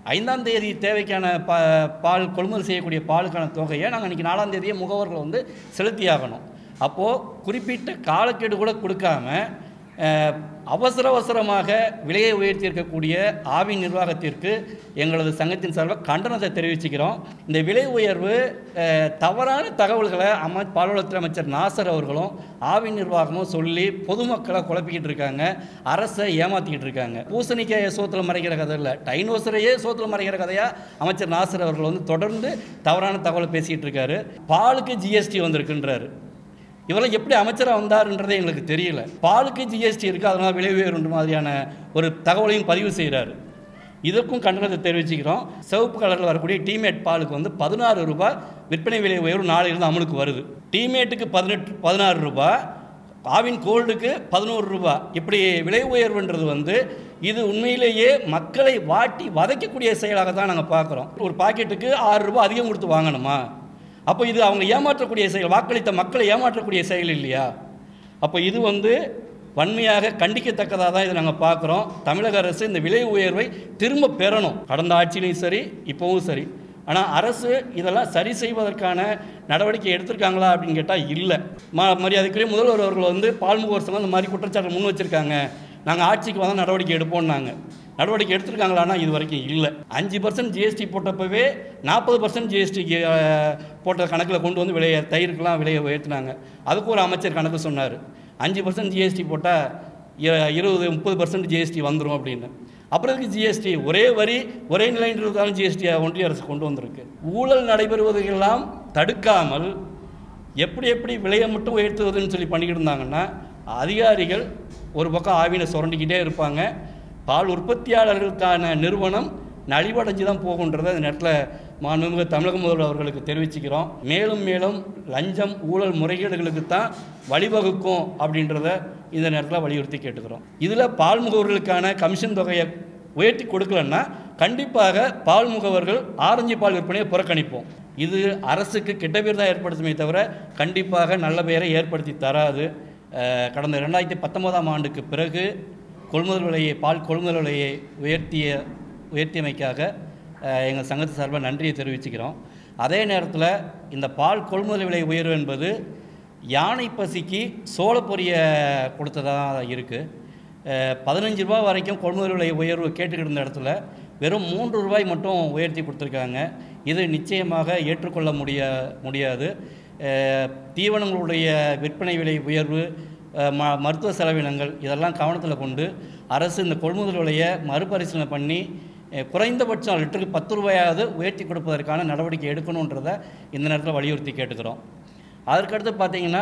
ஐந்தாம் தேதி தேவைக்கான பா பால் கொள்முதல் செய்யக்கூடிய பாலுக்கான தொகையை நாங்கள் இன்றைக்கி நாலாம் தேதியே முகவர்கள் வந்து செலுத்தியாகணும் அப்போது குறிப்பிட்ட காலக்கெடு கூட கொடுக்காம அஹ், அவசர அவசரமாக விலையை உயர்த்தியிருக்கக்கூடிய ஆவின் நிர்வாகத்திற்கு எங்களது சங்கத்தின் சார்பாக கண்டனத்தை தெரிவிச்சுக்கிறோம் இந்த விலை உயர்வு அஹ், தவறான தகவல்களை அம பால்வளத்துறை அமைச்சர் நாசர் அவர்களும் ஆவின் நிர்வாகமும் சொல்லி பொதுமக்களை குழப்பிக்கிட்டு இருக்காங்க அரசை ஏமாற்றிக்கிட்டு இருக்காங்க பூசணிக்காயை சோத்தில் மறைக்கிற கதை இல்லை டைனோசரையே சோத்தில் மறைக்கிற கதையாக அமைச்சர் நாசர் அவர்கள் வந்து தொடர்ந்து தவறான தகவலை பேசிக்கிட்டு இருக்காரு பாலுக்கு ஜிஎஸ்டி வந்திருக்குன்றாரு இவரெல்லாம் எப்படி அமைச்சராக வந்தாருன்றதே எங்களுக்கு தெரியல பாலுக்கு ஜிஎஸ்டி இருக்குது அதனால் விலை உயர்வுன்ற மாதிரியான ஒரு தகவலையும் பதிவு செய்கிறாரு இதற்கும் கண்டனத்தை தெரிவிச்சுக்கிறோம் சிவப்பு கலரில் வரக்கூடிய டீமேட் பாலுக்கு வந்து பதினாறு ரூபாய் விற்பனை விலை உயர்வு நாளையிலிருந்து அமலுக்கு வருது டீமேட்டுக்கு பதினெட்டு பதினாறு ரூபாய் ஆவின் கோல்டுக்கு பதினோரு ரூபாய் இப்படி விலை உயர்வுன்றது வந்து இது உண்மையிலேயே மக்களை வாட்டி வதைக்கக்கூடிய செயலாக தான் நாங்கள் பார்க்குறோம் ஒரு பாக்கெட்டுக்கு ஆறு ரூபாய் அதிகம் கொடுத்து வாங்கணுமா அப்போ இது அவங்க ஏமாற்றக்கூடிய செயல் வாக்களித்த மக்களை ஏமாற்றக்கூடிய செயல் இல்லையா அப்போ இது வந்து வன்மையாக கண்டிக்கத்தக்கதாக தான் இதை நாங்கள் பார்க்குறோம் தமிழக அரசு இந்த விலை உயர்வை திரும்ப பெறணும் கடந்த ஆட்சியிலையும் சரி இப்போவும் சரி ஆனால் அரசு இதெல்லாம் சரி செய்வதற்கான நடவடிக்கை எடுத்திருக்காங்களா அப்படின்னு கேட்டால் இல்லை ம மரியாதைக்குரிய முதல்வர் அவர்கள் வந்து பால்முகவர் சங்கம் இந்த மாதிரி குற்றச்சாட்டு முன் வச்சிருக்காங்க நாங்கள் ஆட்சிக்கு வந்தால் நடவடிக்கை எடுப்போம்னாங்க நடவடிக்கை எடுத்திருக்காங்களான்னா இது வரைக்கும் இல்லை அஞ்சு பர்சன்ட் ஜிஎஸ்டி போட்டப்பவே நாற்பது பர்சன்ட் ஜிஎஸ்டி போட்ட கணக்கில் கொண்டு வந்து விலையை தயிருக்கெல்லாம் விலையை உயர்த்தினாங்க அதுக்கு ஒரு அமைச்சர் கணக்கு சொன்னார் அஞ்சு பர்சன்ட் ஜிஎஸ்டி போட்டால் இருபது முப்பது பர்சன்ட் ஜிஎஸ்டி வந்துடும் அப்படின்னு அப்புறம் இதுக்கு ஜிஎஸ்டி ஒரே வரி ஒரே நிலைன்றதாலும் ஜிஎஸ்டியை ஒன்றிய அரசு கொண்டு வந்திருக்கு ஊழல் நடைபெறுவதையெல்லாம் தடுக்காமல் எப்படி எப்படி விலையை மட்டும் உயர்த்துவதுன்னு சொல்லி பண்ணிக்கிட்டு இருந்தாங்கன்னா அதிகாரிகள் ஒரு பக்கம் ஆவினை சுரண்டிக்கிட்டே இருப்பாங்க பால் உற்பத்தியாளர்களுக்கான நிறுவனம் நலிவடைஞ்சு தான் போகுன்றதை இந்த நேரத்தில் மாண்புமிகு தமிழக முதல்வர் அவர்களுக்கு தெரிவிச்சுக்கிறோம் மேலும் மேலும் லஞ்சம் ஊழல் முறைகேடுகளுக்கு தான் வழிவகுக்கும் அப்படின்றத இந்த நேரத்தில் வலியுறுத்தி கேட்டுக்கிறோம் இதில் பால் முகவர்களுக்கான கமிஷன் தொகையை உயர்த்தி கொடுக்கலன்னா கண்டிப்பாக பால் முகவர்கள் ஆரஞ்சு பால் விற்பனையை புறக்கணிப்போம் இது அரசுக்கு கெட்ட பேர் தான் ஏற்படுத்துமே தவிர கண்டிப்பாக நல்ல பெயரை ஏற்படுத்தி தராது அஹ், கடந்த ரெண்டாயிரத்தி பத்தொன்பதாம் ஆண்டுக்கு பிறகு கொள்முதல் விலையை பால் கொள்முதல் விலையை உயர்த்திய உயர்த்தியமைக்காக அஹ், எங்கள் சங்கத்து சார்பாக நன்றியை தெரிவிச்சுக்கிறோம் அதே நேரத்தில் இந்த பால் கொள்முதல் விலை உயர்வு என்பது யானை பசிக்கு சோளப்பொரிய கொடுத்ததாக இருக்குது பதினஞ்சு ரூபா வரைக்கும் கொள்முதல் விலை உயர்வு கேட்டுக்கிட்டு இருந்த இடத்துல வெறும் மூன்று ரூபாய் மட்டும் உயர்த்தி கொடுத்துருக்காங்க இது நிச்சயமாக ஏற்றுக்கொள்ள முடிய முடியாது அஹ், தீவனங்களுடைய விற்பனை விலை உயர்வு அஹ், ம மருத்துவ செலவினங்கள் இதெல்லாம் கவனத்தில் கொண்டு அரசு இந்த கொள்முதல் விலையை மறுபரிசீலனை பண்ணி அஹ், குறைந்தபட்சம் லிட்டருக்கு பத்து ரூபாயாவது உயர்த்தி கொடுப்பதற்கான நடவடிக்கை எடுக்கணுன்றதை இந்த நேரத்தில் வலியுறுத்தி கேட்டுக்கிறோம் அதற்கடுத்து பார்த்தீங்கன்னா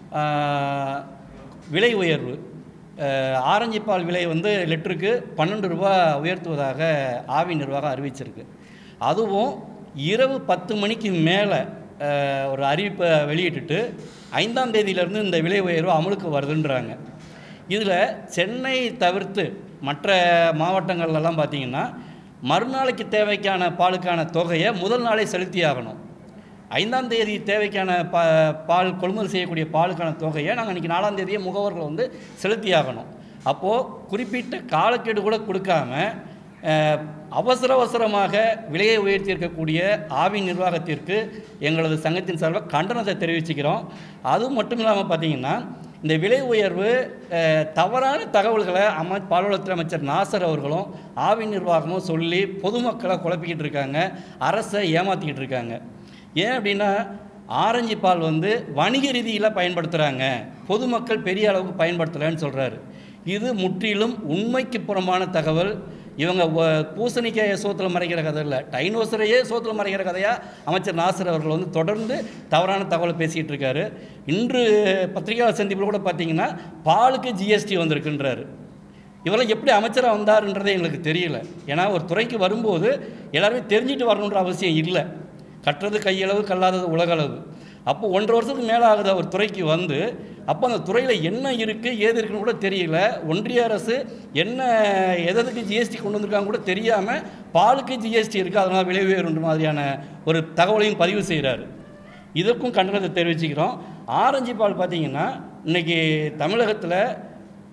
ஆஹ், விலை உயர்வு ஆஹ், ஆரஞ்சு பால் விலை வந்து லிட்டருக்கு பன்னெண்டு ரூபா உயர்த்துவதாக ஆவி நிர்வாகம் அறிவிச்சிருக்கு அதுவும் இரவு பத்து மணிக்கு மேலே ஒரு அறிவிப்பை வெளியிட்டுட்டு ஐந்தாம் தேதியிலேருந்து இந்த விலை உயர்வு அமலுக்கு வருதுன்றாங்க இதில் சென்னை தவிர்த்து மற்ற மாவட்டங்கள்லாம் பார்த்தீங்கன்னா மறுநாளைக்கு தேவைக்கான பாலுக்கான தொகையை முதல் நாளே செலுத்தியாகணும் ஐந்தாம் தேதி தேவைக்கான பா பால் கொள்முதல் செய்யக்கூடிய பாலுக்கான தொகையை நாங்கள் இன்றைக்கி நாலாம் தேதியே முகவர்கள் வந்து செலுத்தியாகணும் அப்போது குறிப்பிட்ட காலக்கெடு கூட கொடுக்காம அஹ், அவசர அவசரமாக விலையை உயர்த்தியிருக்கக்கூடிய ஆவின் நிர்வாகத்திற்கு எங்களது சங்கத்தின் சார்பாக கண்டனத்தை தெரிவிச்சுக்கிறோம் அது மட்டும் இல்லாமல் பார்த்தீங்கன்னா இந்த விலை உயர்வு அஹ், தவறான தகவல்களை அம பால்வளத்துறை அமைச்சர் நாசர் அவர்களும் ஆவின் நிர்வாகமும் சொல்லி பொதுமக்களை குழப்பிக்கிட்டு இருக்காங்க அரசை ஏமாற்றிக்கிட்டு இருக்காங்க ஏன் அப்படின்னா ஆரஞ்சு பால் வந்து வணிக ரீதியில் பயன்படுத்துகிறாங்க பொதுமக்கள் பெரிய அளவுக்கு பயன்படுத்தலைன்னு சொல்கிறாரு இது முற்றிலும் உண்மைக்கு புறம்பான தகவல் இவங்க ஒ- பூசணிக்காயை சோத்தில் மறைக்கிற கதை இல்லை டைனோசரையே சோத்தில் மறைக்கிற கதையாக அமைச்சர் நாசர் அவர்கள் வந்து தொடர்ந்து தவறான தகவலை பேசிகிட்டு இருக்காரு இன்று பத்திரிகையாளர் சந்திப்பில் கூட பார்த்தீங்கன்னா பாலுக்கு ஜிஎஸ்டி வந்திருக்குன்றாரு இவரெல்லாம் எப்படி அமைச்சராக வந்தாருன்றதே எங்களுக்கு தெரியல ஏன்னா ஒரு துறைக்கு வரும்போது எல்லாருமே தெரிஞ்சுட்டு வரணுன்ற அவசியம் இல்லை கற்றது கையளவு கல்லாதது உலகளவு அப்போ ஒன்றரை வருஷத்துக்கு மேலே ஆகுது அவர் துறைக்கு வந்து அப்போ அந்த துறையில் என்ன இருக்குது ஏது இருக்குன்னு கூட தெரியல ஒன்றிய அரசு என்ன எதற்கு ஜிஎஸ்டி கொண்டு வந்திருக்காங்க கூட தெரியாமல் பாலுக்கு ஜிஎஸ்டி இருக்குது அதனால் விலை உயர்வுன்ற மாதிரியான ஒரு தகவலையும் பதிவு செய்கிறாரு இதற்கும் கண்டனத்தை தெரிவிச்சுக்கிறோம் ஆரஞ்சு பால் பார்த்தீங்கன்னா இன்றைக்கி தமிழகத்தில்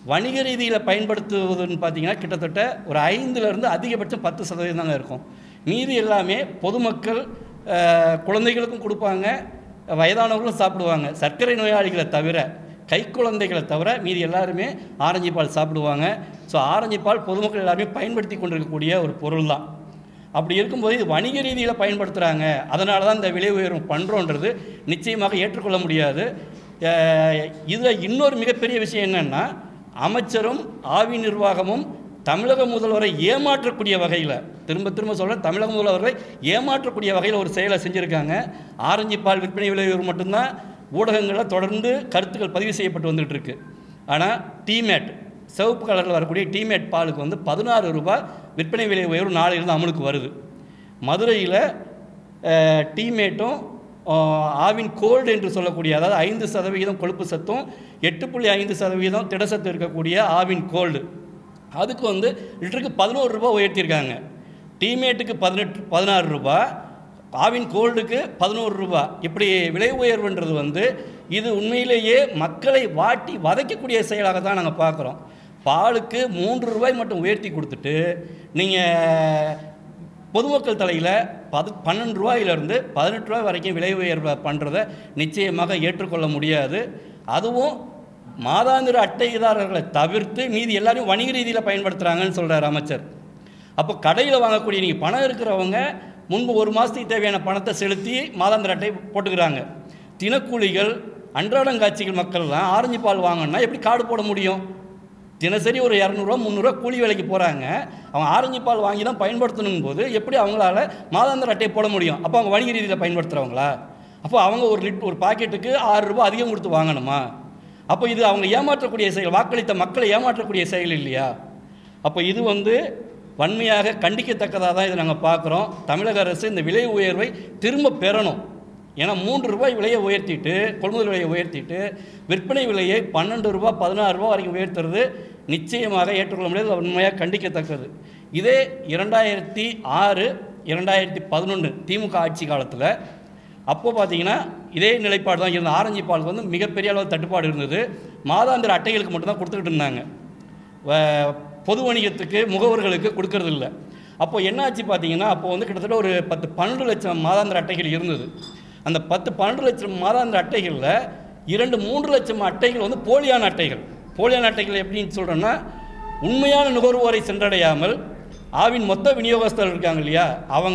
வணிக ரீதியில் பயன்படுத்துவதுன்னு பார்த்தீங்கன்னா கிட்டத்தட்ட ஒரு ஐந்துலேருந்து அதிகபட்சம் பத்து சதவீதம் தாங்க இருக்கும் மீதி எல்லாமே பொதுமக்கள் அஹ், குழந்தைகளுக்கும் கொடுப்பாங்க வயதானவர்களும் சாப்பிடுவாங்க சர்க்கரை நோயாளிகளை தவிர கை குழந்தைகளை தவிர மீதி எல்லாருமே ஆரஞ்சு பால் சாப்பிடுவாங்க ஸோ ஆரஞ்சு பால் பொதுமக்கள் எல்லாருமே பயன்படுத்தி கொண்டிருக்கக்கூடிய ஒரு பொருள் தான் அப்படி இருக்கும்போது இது வணிக ரீதியில் பயன்படுத்துகிறாங்க அதனால தான் இந்த விலை உயர்வு பண்ணுறோன்றது நிச்சயமாக ஏற்றுக்கொள்ள முடியாது இதில் இன்னொரு மிகப்பெரிய விஷயம் என்னென்னா அமைச்சரும் ஆவி நிர்வாகமும் தமிழக முதல்வரை ஏமாற்றக்கூடிய வகையில் திரும்ப திரும்ப சொல்கிறேன் தமிழக முதல்வரை ஏமாற்றக்கூடிய வகையில் ஒரு செயலை செஞ்சுருக்காங்க ஆரஞ்சு பால் விற்பனை விலை உயர்வு மட்டும்தான் ஊடகங்களில் தொடர்ந்து கருத்துக்கள் பதிவு செய்யப்பட்டு வந்துட்டு இருக்கு ஆனால் டீமேட் சிவப்பு கலரில் வரக்கூடிய டீமேட் பாலுக்கு வந்து பதினாறு ரூபாய் விற்பனை விலை உயர்வு நாளையிலிருந்து அமலுக்கு வருது மதுரையில் டீமேட்டும் ஆவின் கோல்டு என்று சொல்லக்கூடிய அதாவது ஐந்து சதவிகிதம் கொழுப்பு சத்தும் எட்டு புள்ளி ஐந்து சதவிகிதம் திடசத்து இருக்கக்கூடிய ஆவின் கோல்டு அதுக்கு வந்து லிட்டருக்கு பதினோரு ரூபாய் உயர்த்தியிருக்காங்க டீமேட்டுக்கு பதினெட்டு பதினாறு ரூபாய் ஆவின் கோல்டுக்கு பதினோரு ரூபாய் இப்படி விலை உயர்வுன்றது வந்து இது உண்மையிலேயே மக்களை வாட்டி வதைக்கக்கூடிய செயலாக தான் நாங்கள் பார்க்குறோம் பாலுக்கு மூன்று ரூபாய் மட்டும் உயர்த்தி கொடுத்துட்டு நீங்கள் பொதுமக்கள் தலையில் பது பன்னெண்டு ரூபாயிலிருந்து பதினெட்டு ரூபாய் வரைக்கும் விலை உயர்வு பண்ணுறத நிச்சயமாக ஏற்றுக்கொள்ள முடியாது அதுவும் மாதாந்திர அட்டைதாரர்களை தவிர்த்து மீதி எல்லாரையும் வணிக ரீதியில் பயன்படுத்துகிறாங்கன்னு சொல்கிறார் அமைச்சர் அப்போ கடையில் வாங்கக்கூடிய நீங்கள் பணம் இருக்கிறவங்க முன்பு ஒரு மாதத்துக்கு தேவையான பணத்தை செலுத்தி மாதாந்திர அட்டை போட்டுக்கிறாங்க தினக்கூலிகள் அன்றாடங்காட்சிகள் மக்கள்லாம் ஆரஞ்சு பால் வாங்கணும்னா எப்படி கார்டு போட முடியும் தினசரி ஒரு இரநூறுவா முந்நூறுரூவா கூலி வேலைக்கு போகிறாங்க அவங்க ஆரஞ்சு பால் வாங்கி தான் பயன்படுத்தணும் போது எப்படி அவங்களால மாதாந்திர அட்டையை போட முடியும் அப்போ அவங்க வணிக ரீதியில் பயன்படுத்துகிறவங்களா அப்போ அவங்க ஒரு லிட் ஒரு பாக்கெட்டுக்கு ஆறு ரூபாய் அதிகம் கொடுத்து வாங்கணுமா அப்போ இது அவங்க ஏமாற்றக்கூடிய செயல் வாக்களித்த மக்களை ஏமாற்றக்கூடிய செயல் இல்லையா அப்போ இது வந்து வன்மையாக கண்டிக்கத்தக்கதாக தான் இதை நாங்கள் பார்க்குறோம் தமிழக அரசு இந்த விலை உயர்வை திரும்ப பெறணும் ஏன்னா மூன்று ரூபாய் விலையை உயர்த்திட்டு கொள்முதல் விலையை உயர்த்திட்டு விற்பனை விலையை பன்னெண்டு ரூபாய் பதினாறு ரூபாய் வரைக்கும் உயர்த்துறது நிச்சயமாக ஏற்றுக்கொள்ள முடியாது அது உண்மையாக கண்டிக்கத்தக்கது இதே இரண்டாயிரத்தி ஆறு இரண்டாயிரத்தி பதினொன்று திமுக ஆட்சி காலத்தில் அப்போ பார்த்தீங்கன்னா இதே நிலைப்பாடு தான் இருந்த ஆரஞ்சு பாலுக்கு வந்து மிகப்பெரிய அளவு தட்டுப்பாடு இருந்தது மாதாந்திர அட்டைகளுக்கு மட்டும்தான் கொடுத்துக்கிட்டு இருந்தாங்க வ- பொது வணிகத்துக்கு முகவர்களுக்கு கொடுக்கறது இல்லை அப்போ என்னாச்சு பார்த்தீங்கன்னா அப்போ வந்து கிட்டத்தட்ட ஒரு பத்து பன்னெண்டு லட்சம் மாதாந்திர அட்டைகள் இருந்தது அந்த பத்து பன்னெண்டு லட்சம் மாதாந்திர அட்டைகளில் இரண்டு மூன்று லட்சம் அட்டைகள் வந்து போலியான அட்டைகள் போலியான அட்டைகள் எப்படின்னு சொல்கிறோன்னா உண்மையான நுகர்வோரை சென்றடையாமல் ஆவின் மொத்த விநியோகஸ்தர்கள் இருக்காங்க இல்லையா அவங்க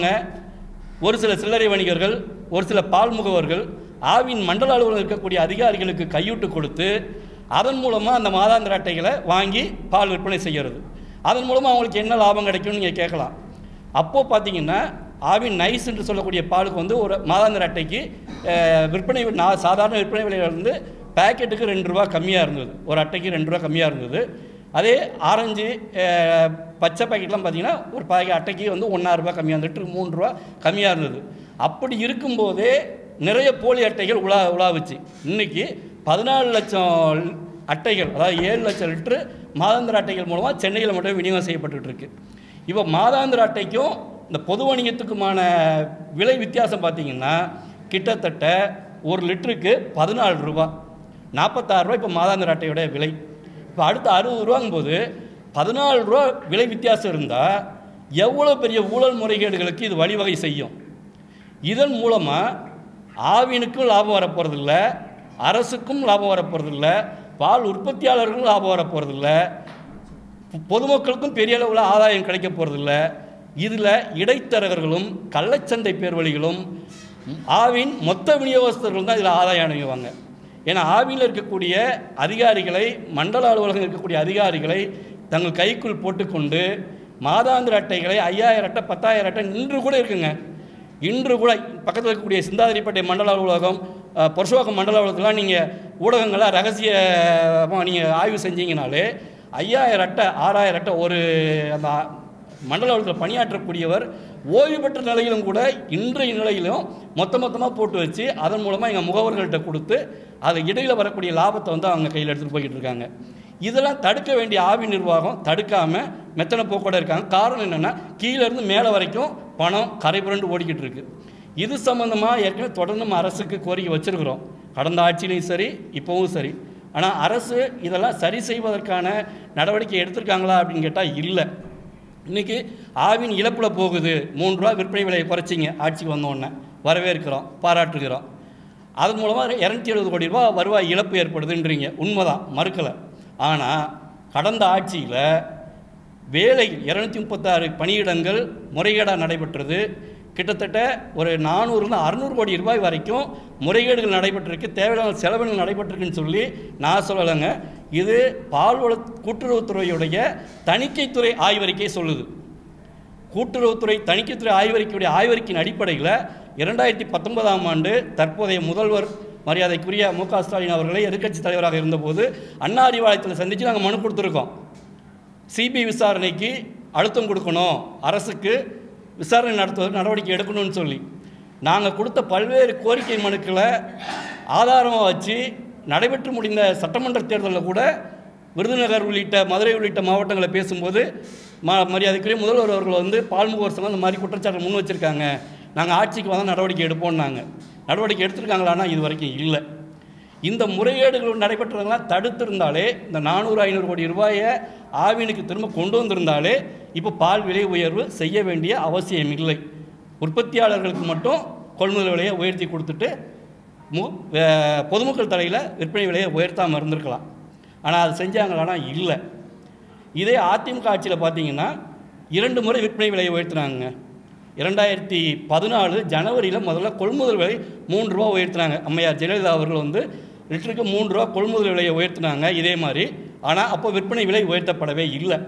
ஒரு சில சில்லறை வணிகர்கள் ஒரு சில பால் முகவர்கள் ஆவின் மண்டல அலுவலகம் இருக்கக்கூடிய அதிகாரிகளுக்கு கையூட்டு கொடுத்து அதன் மூலமாக அந்த மாதாந்திர அட்டைகளை வாங்கி பால் விற்பனை செய்கிறது அதன் மூலமாக அவங்களுக்கு என்ன லாபம் கிடைக்கும்னு நீங்கள் கேட்கலாம் அப்போது பார்த்தீங்கன்னா ஆவின் நைஸ் என்று சொல்லக்கூடிய பாலுக்கு வந்து ஒரு மாதாந்திர அட்டைக்கு அஹ், விற்பனை வி- நான் சாதாரண விற்பனை விலையிலிருந்து பேக்கெட்டுக்கு ரெண்டு ரூபா கம்மியாக இருந்தது ஒரு அட்டைக்கு ரெண்டு ரூபா கம்மியாக இருந்தது அதே ஆரஞ்சு அஹ், பச்சை பாக்கெட்லாம் பார்த்தீங்கன்னா ஒரு பாக்கெட் அட்டைக்கு வந்து ஒன்றா ரூபாய் கம்மியாக லிட்டருக்கு மூணு ரூபா கம்மியாக இருந்தது அப்படி இருக்கும்போதே நிறைய போலி அட்டைகள் உலா உலாவுச்சு இன்னைக்கு பதினாலு லட்சம் அட்டைகள் அதாவது ஏழு லட்சம் லிட்டரு மாதாந்திர அட்டைகள் மூலமாக சென்னையில் மட்டும் விநியோகம் செய்யப்பட்டுட்டு இருக்கு இப்போ மாதாந்திர அட்டைக்கும் இந்த பொது வணிகத்துக்குமான விலை வித்தியாசம் பார்த்தீங்கன்னா கிட்டத்தட்ட ஒரு லிட்டருக்கு பதினாலு ரூபா நாற்பத்தாறு ரூபா இப்போ மாதாந்திர அட்டையோட விலை இப்போ அடுத்த அறுபது ரூபாங்கும்போது பதினாலு ரூபா விலை வித்தியாசம் இருந்தால் எவ்வளோ பெரிய ஊழல் முறைகேடுகளுக்கு இது வழிவகை செய்யும் இதன் மூலமாக ஆவினுக்கும் லாபம் வரப்போகிறதில்ல அரசுக்கும் லாபம் வரப்போகிறதில்ல பால் உற்பத்தியாளர்களுக்கும் லாபம் வரப்போகிறதில்ல பொதுமக்களுக்கும் பெரிய அளவில் ஆதாயம் கிடைக்க போகிறதில்ல இதில் இடைத்தரகர்களும் கள்ளச்சந்தை பேர்வழிகளும் ஆவின் மொத்த விநியோகஸ்தர்கள் தான் இதில் ஆதாயம் அடைவாங்க ஏன்னா ஆவியில் இருக்கக்கூடிய அதிகாரிகளை மண்டல அலுவலகம் இருக்கக்கூடிய அதிகாரிகளை தங்கள் கைக்குள் போட்டுக்கொண்டு மாதாந்திர அட்டைகளை ஐயாயிரம் அட்டை பத்தாயிரம் அட்டை இன்று கூட இருக்குங்க இன்று கூட பக்கத்தில் இருக்கக்கூடிய சிந்தாதிரிப்பேட்டை மண்டல அலுவலகம் அஹ், பொருஷவாக்கம் மண்டல அலுவலகத்துலாம் நீங்கள் ஊடகங்களாக ரகசியமாக நீங்கள் ஆய்வு செஞ்சீங்கனாலே ஐயாயிரம் அட்டை ஆறாயிரம் அட்டை ஒரு அந்த ஆ- மண்டல அலுவலகத்தில் பணியாற்றக்கூடியவர் ஓய்வு பெற்ற நிலையிலும் கூட இன்றைய நிலையிலும் மொத்த மொத்தமாக போட்டு வச்சு அதன் மூலமாக எங்கள் முகவர்கள்ட்ட கொடுத்து அது இடையில் வரக்கூடிய லாபத்தை வந்து அவங்க கையில் எடுத்துகிட்டு போய்கிட்டு இருக்காங்க இதெல்லாம் தடுக்க வேண்டிய ஆவி நிர்வாகம் தடுக்காமல் மெத்தனை போக்கோட இருக்காங்க காரணம் என்னென்னா கீழேருந்து மேலே வரைக்கும் பணம் கரை புரண்டு ஓடிக்கிட்டு இருக்கு இது சம்மந்தமாக ஏற்கனவே தொடர்ந்து நம்ம அரசுக்கு கோரிக்கை வச்சிருக்கிறோம் கடந்த ஆட்சியிலையும் சரி இப்போவும் சரி ஆனால் அரசு இதெல்லாம் சரி செய்வதற்கான நடவடிக்கை எடுத்திருக்காங்களா அப்படின்னு கேட்டால் இல்லை இன்றைக்கி ஆவின் இழப்பில் போகுது மூணு ரூபா விற்பனை விலையை குறைச்சிங்க ஆட்சிக்கு வந்தோடனே வரவேற்கிறோம் பாராட்டுகிறோம் அதன் மூலமாக இரநூத்தி எழுபது கோடி ரூபா வருவாய் இழப்பு ஏற்படுதுன்றீங்க உண்மைதான் மறுக்கலை ஆனால் கடந்த ஆட்சியில் வேலை இரநூத்தி முப்பத்தாறு பணியிடங்கள் முறைகேடாக நடைபெற்றது கிட்டத்தட்ட ஒரு நானூறுலேருந்து அறநூறு கோடி ரூபாய் வரைக்கும் முறைகேடுகள் நடைபெற்றிருக்கு தேவையான செலவுகள் நடைபெற்றிருக்குன்னு சொல்லி நான் சொல்லலைங்க இது பால்வள கூட்டுறவுத்துறையுடைய தணிக்கைத்துறை ஆய்வறிக்கை சொல்லுது கூட்டுறவுத்துறை தணிக்கைத்துறை ஆய்வறிக்கையுடைய ஆய்வறிக்கையின் அடிப்படையில் இரண்டாயிரத்தி பத்தொன்பதாம் ஆண்டு தற்போதைய முதல்வர் மரியாதைக்குரிய மு க ஸ்டாலின் அவர்களை எதிர்க்கட்சி தலைவராக இருந்தபோது அண்ணா அறிவாலயத்தில் சந்தித்து நாங்கள் மனு கொடுத்துருக்கோம் சிபிஐ விசாரணைக்கு அழுத்தம் கொடுக்கணும் அரசுக்கு விசாரணை நடத்துவதற்கு நடவடிக்கை எடுக்கணும்னு சொல்லி நாங்கள் கொடுத்த பல்வேறு கோரிக்கை மனுக்களை ஆதாரமாக வச்சு நடைபெற்று முடிந்த சட்டமன்ற தேர்தலில் கூட விருதுநகர் உள்ளிட்ட மதுரை உள்ளிட்ட மாவட்டங்களை பேசும்போது ம மரியாதைக்குரிய முதல்வர் அவர்கள் வந்து பால்முகவர் சங்கம் இந்த மாதிரி குற்றச்சாட்டு முன் வச்சுருக்காங்க நாங்கள் ஆட்சிக்கு வந்தால் நடவடிக்கை எடுப்போம்னாங்க நடவடிக்கை எடுத்திருக்காங்களான்னா இது வரைக்கும் இல்லை இந்த முறைகேடுகள் நடைபெற்றதெல்லாம் தடுத்திருந்தாலே இந்த நானூறு ஐநூறு கோடி ரூபாயை ஆவினுக்கு திரும்ப கொண்டு வந்திருந்தாலே இப்போ பால் விலை உயர்வு செய்ய வேண்டிய அவசியம் இல்லை உற்பத்தியாளர்களுக்கு மட்டும் கொள்முதல் விலையை உயர்த்தி கொடுத்துட்டு மு வே- பொதுமக்கள் தலையில் விற்பனை விலையை உயர்த்தாமல் இருந்திருக்கலாம் ஆனால் அது செஞ்சாங்களானா இல்லை இதே அதிமுக ஆட்சியில் பார்த்தீங்கன்னா இரண்டு முறை விற்பனை விலையை உயர்த்தினாங்க இரண்டாயிரத்தி பதினாலு ஜனவரியில் முதல்ல கொள்முதல் விலை மூன்று ரூபா உயர்த்தினாங்க அம்மையார் ஜெயலலிதா அவர்கள் வந்து லிட்டருக்கு மூன்று ரூபா கொள்முதல் விலையை உயர்த்தினாங்க இதே மாதிரி ஆனால் அப்போ விற்பனை விலை உயர்த்தப்படவே இல்லை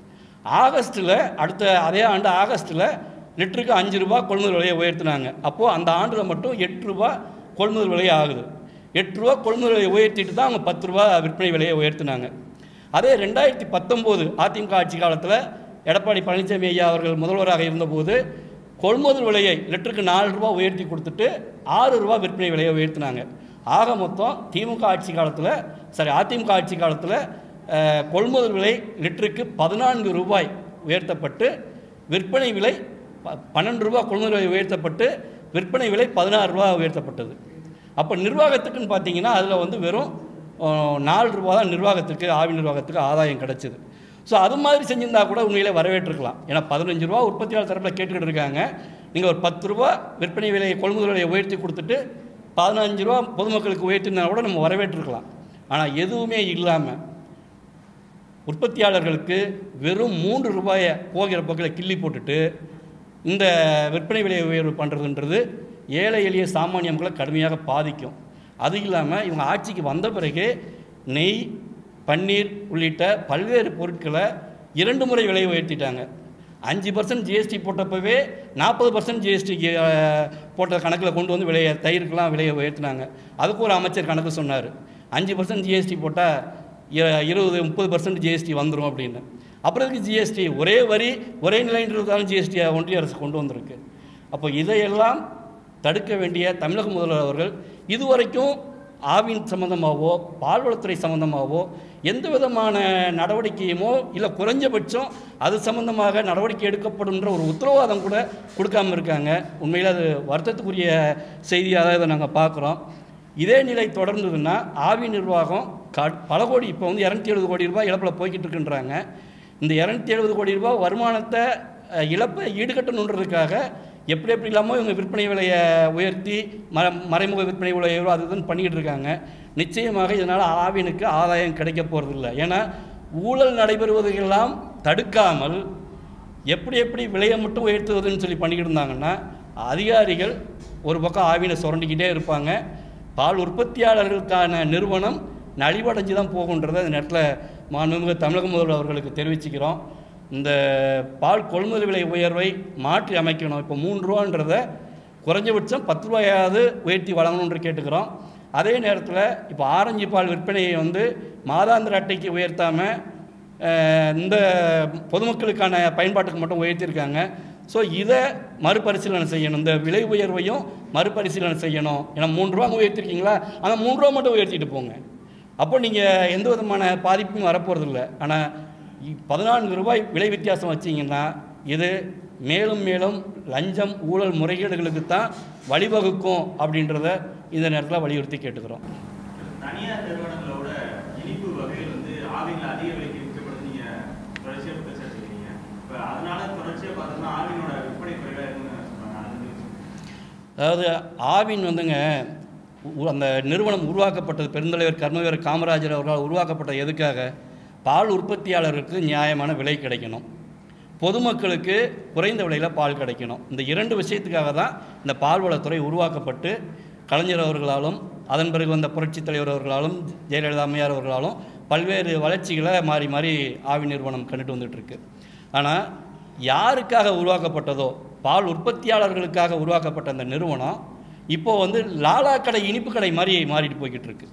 ஆகஸ்ட்டில் அடுத்த அதே ஆண்டு ஆகஸ்ட்டில் லிட்டருக்கு அஞ்சு ரூபா கொள்முதல் விலையை உயர்த்தினாங்க அப்போது அந்த ஆண்டில் மட்டும் எட்டு ரூபா கொள்முதல் விலை ஆகுது எட்டு ரூபா கொள்முதல் விலையை உயர்த்திட்டு தான் அவங்க பத்து ரூபா விற்பனை விலையை உயர்த்தினாங்க அதே ரெண்டாயிரத்தி பத்தொம்போது அதிமுக ஆட்சி காலத்தில் எடப்பாடி பழனிசாமி ஐயா அவர்கள் முதல்வராக இருந்தபோது கொள்முதல் விலையை லிட்டருக்கு நாலு ரூபா உயர்த்தி கொடுத்துட்டு ஆறு ரூபா விற்பனை விலையை உயர்த்தினாங்க ஆக மொத்தம் திமுக ஆட்சி காலத்தில் சாரி அதிமுக ஆட்சி காலத்தில் அஹ், கொள்முதல் விலை லிட்டருக்கு பதினான்கு ரூபாய் உயர்த்தப்பட்டு விற்பனை விலை ப- பன்னெண்டு ரூபா கொள்முதல் விலை உயர்த்தப்பட்டு விற்பனை விலை பதினாறு ரூபா உயர்த்தப்பட்டது அப்போ நிர்வாகத்துக்குன்னு பார்த்தீங்கன்னா அதில் வந்து வெறும் அஹ், நாலு ரூபா தான் நிர்வாகத்துக்கு ஆவி நிர்வாகத்துக்கு ஆதாயம் கிடச்சிது ஸோ அது மாதிரி செஞ்சிருந்தா கூட உண்மையிலே வரவேற்றிருக்கலாம் ஏன்னா பதினஞ்சு ரூபா உற்பத்தியாளர் தரப்பில் கேட்டுக்கிட்டு இருக்காங்க நீங்கள் ஒரு பத்து ரூபா விற்பனை விலையை கொள்முதல் விலையை உயர்த்தி கொடுத்துட்டு பதினஞ்சு ரூபா பொதுமக்களுக்கு உயர்த்தினா கூட நம்ம வரவேற்றிருக்கலாம் ஆனால் எதுவுமே இல்லாமல் உற்பத்தியாளர்களுக்கு வெறும் மூன்று ரூபாயை போகிற போக்கில் கிள்ளி போட்டுட்டு இந்த விற்பனை விலை உயர்வு பண்ணுறதுன்றது ஏழை எளிய சாமானிய மக்களை கடுமையாக பாதிக்கும் அது இல்லாமல் இவங்க ஆட்சிக்கு வந்த பிறகு நெய் பன்னீர் உள்ளிட்ட பல்வேறு பொருட்களை இரண்டு முறை விலை உயர்த்திட்டாங்க அஞ்சு பர்சன்ட் ஜிஎஸ்டி போட்டப்பவே நாற்பது பர்சன்ட் ஜிஎஸ்டி போட்ட கணக்கில் கொண்டு வந்து விலையை தயிருக்கெல்லாம் விலையை உயர்த்தினாங்க அதுக்கு ஒரு அமைச்சர் கணக்கு சொன்னார் அஞ்சு பர்சன்ட் ஜிஎஸ்டி போட்டால் இருபது முப்பது பர்சன்ட் ஜிஎஸ்டி வந்துடும் அப்படின்னு அப்புறம் எதுக்கு ஜிஎஸ்டி ஒரே வரி ஒரே நிலைன்றதுக்கான ஜிஎஸ்டியை ஒன்றிய அரசு கொண்டு வந்திருக்கு அப்போ இதையெல்லாம் தடுக்க வேண்டிய தமிழக முதல்வர் அவர்கள் இதுவரைக்கும் ஆவின் சம்மந்தமாகவோ பால்வளத்துறை சம்மந்தமாகவோ எந்த விதமான நடவடிக்கையுமோ இல்லை குறைஞ்சபட்சம் அது சம்மந்தமாக நடவடிக்கை எடுக்கப்படும்ன்ற ஒரு உத்தரவாதம் கூட கொடுக்காம இருக்காங்க உண்மையில் அது வருத்தத்துக்குரிய செய்தியாக தான் இதை நாங்கள் பார்க்குறோம் இதே நிலை தொடர்ந்ததுன்னா ஆவி நிர்வாகம் க பல கோடி இப்போ வந்து இரநூத்தி எழுபது கோடி ரூபாய் இழப்பில் போய்கிட்டு இருக்குன்றாங்க இந்த இரநூத்தி எழுபது கோடி ரூபாய் வருமானத்தை அஹ், இழப்பை ஈடுகட்டணுன்றதுக்காக எப்படி எப்படி இல்லாமல் இவங்க விற்பனை விலையை உயர்த்தி மற மறைமுக விற்பனை விலை உயர்வு அது இதுன்னு பண்ணிக்கிட்டு இருக்காங்க நிச்சயமாக இதனால் ஆவினுக்கு ஆதாயம் கிடைக்க போகிறதில்ல ஏன்னா ஊழல் நடைபெறுவதையெல்லாம் தடுக்காமல் எப்படி எப்படி விலையை மட்டும் உயர்த்துவதுன்னு சொல்லி பண்ணிக்கிட்டு இருந்தாங்கன்னா அதிகாரிகள் ஒரு பக்கம் ஆவினை சுரண்டிக்கிட்டே இருப்பாங்க பால் உற்பத்தியாளர்களுக்கான நிறுவனம் நலிவடைஞ்சு தான் போகுன்றதை இந்த நேரத்தில் மாண்புமிகு தமிழக முதல்வர் அவர்களுக்கு தெரிவிச்சுக்கிறோம் இந்த பால் கொள்முதல் விலை உயர்வை மாற்றி அமைக்கணும் இப்போ மூன்று ரூபான்றதை குறைஞ்சபட்சம் பத்து ரூபாயாவது உயர்த்தி வழங்கணுன்ற கேட்டுக்கிறோம் அதே நேரத்தில் இப்போ ஆரஞ்சு பால் விற்பனையை வந்து மாதாந்திர அட்டைக்கு உயர்த்தாமல் அஹ், இந்த பொதுமக்களுக்கான பயன்பாட்டுக்கு மட்டும் உயர்த்தியிருக்காங்க ஸோ இதை மறுபரிசீலனை செய்யணும் இந்த விலை உயர்வையும் மறுபரிசீலனை செய்யணும் ஏன்னா மூன்று ரூபா உயர்த்திருக்கீங்களா அந்த மூன்று ரூபா மட்டும் உயர்த்திட்டு போங்க அப்போ நீங்கள் எந்த விதமான பாதிப்பும் வரப்போகிறதில்ல ஆனால் பதினான்கு ரூபாய் விலை வித்தியாசம் வச்சிங்கன்னா இது மேலும் மேலும் லஞ்சம் ஊழல் முறைகேடுகளுக்கு தான் வழிவகுக்கும் அப்படின்றத இந்த நேரத்தில் வலியுறுத்தி கேட்டுக்கிறோம் தனியார் நிறுவனங்களோட அதனால தொடர்ச்சியா பார்த்தோம்னா ஆவினோட விற்பனை குறைவா இருக்குன்னு சொல்றாங்க அது அதாவது ஆவின் வந்துங்க உ- அந்த நிறுவனம் உருவாக்கப்பட்டது பெருந்தலைவர் கர்மவீரர் காமராஜர் அவர்களால் உருவாக்கப்பட்டது எதுக்காக பால் உற்பத்தியாளருக்கு நியாயமான விலை கிடைக்கணும் பொதுமக்களுக்கு குறைந்த விலையில் பால் கிடைக்கணும் இந்த இரண்டு விஷயத்துக்காக தான் இந்த பால்வளத்துறை உருவாக்கப்பட்டு கலைஞர் அவர்களாலும் அதன் பிறகு வந்த புரட்சித் தலைவர் அவர்களாலும் ஜெயலலிதா அம்மையார் அவர்களாலும் பல்வேறு வளர்ச்சிகளை மாறி மாறி ஆவி நிறுவனம் கண்டுட்டு வந்துட்டு இருக்கு ஆனால் யாருக்காக உருவாக்கப்பட்டதோ பால் உற்பத்தியாளர்களுக்காக உருவாக்கப்பட்ட அந்த நிறுவனம் இப்போ வந்து லாலா கடை இனிப்பு கடை மாதிரி மாறிட்டு போய்கிட்டு இருக்கு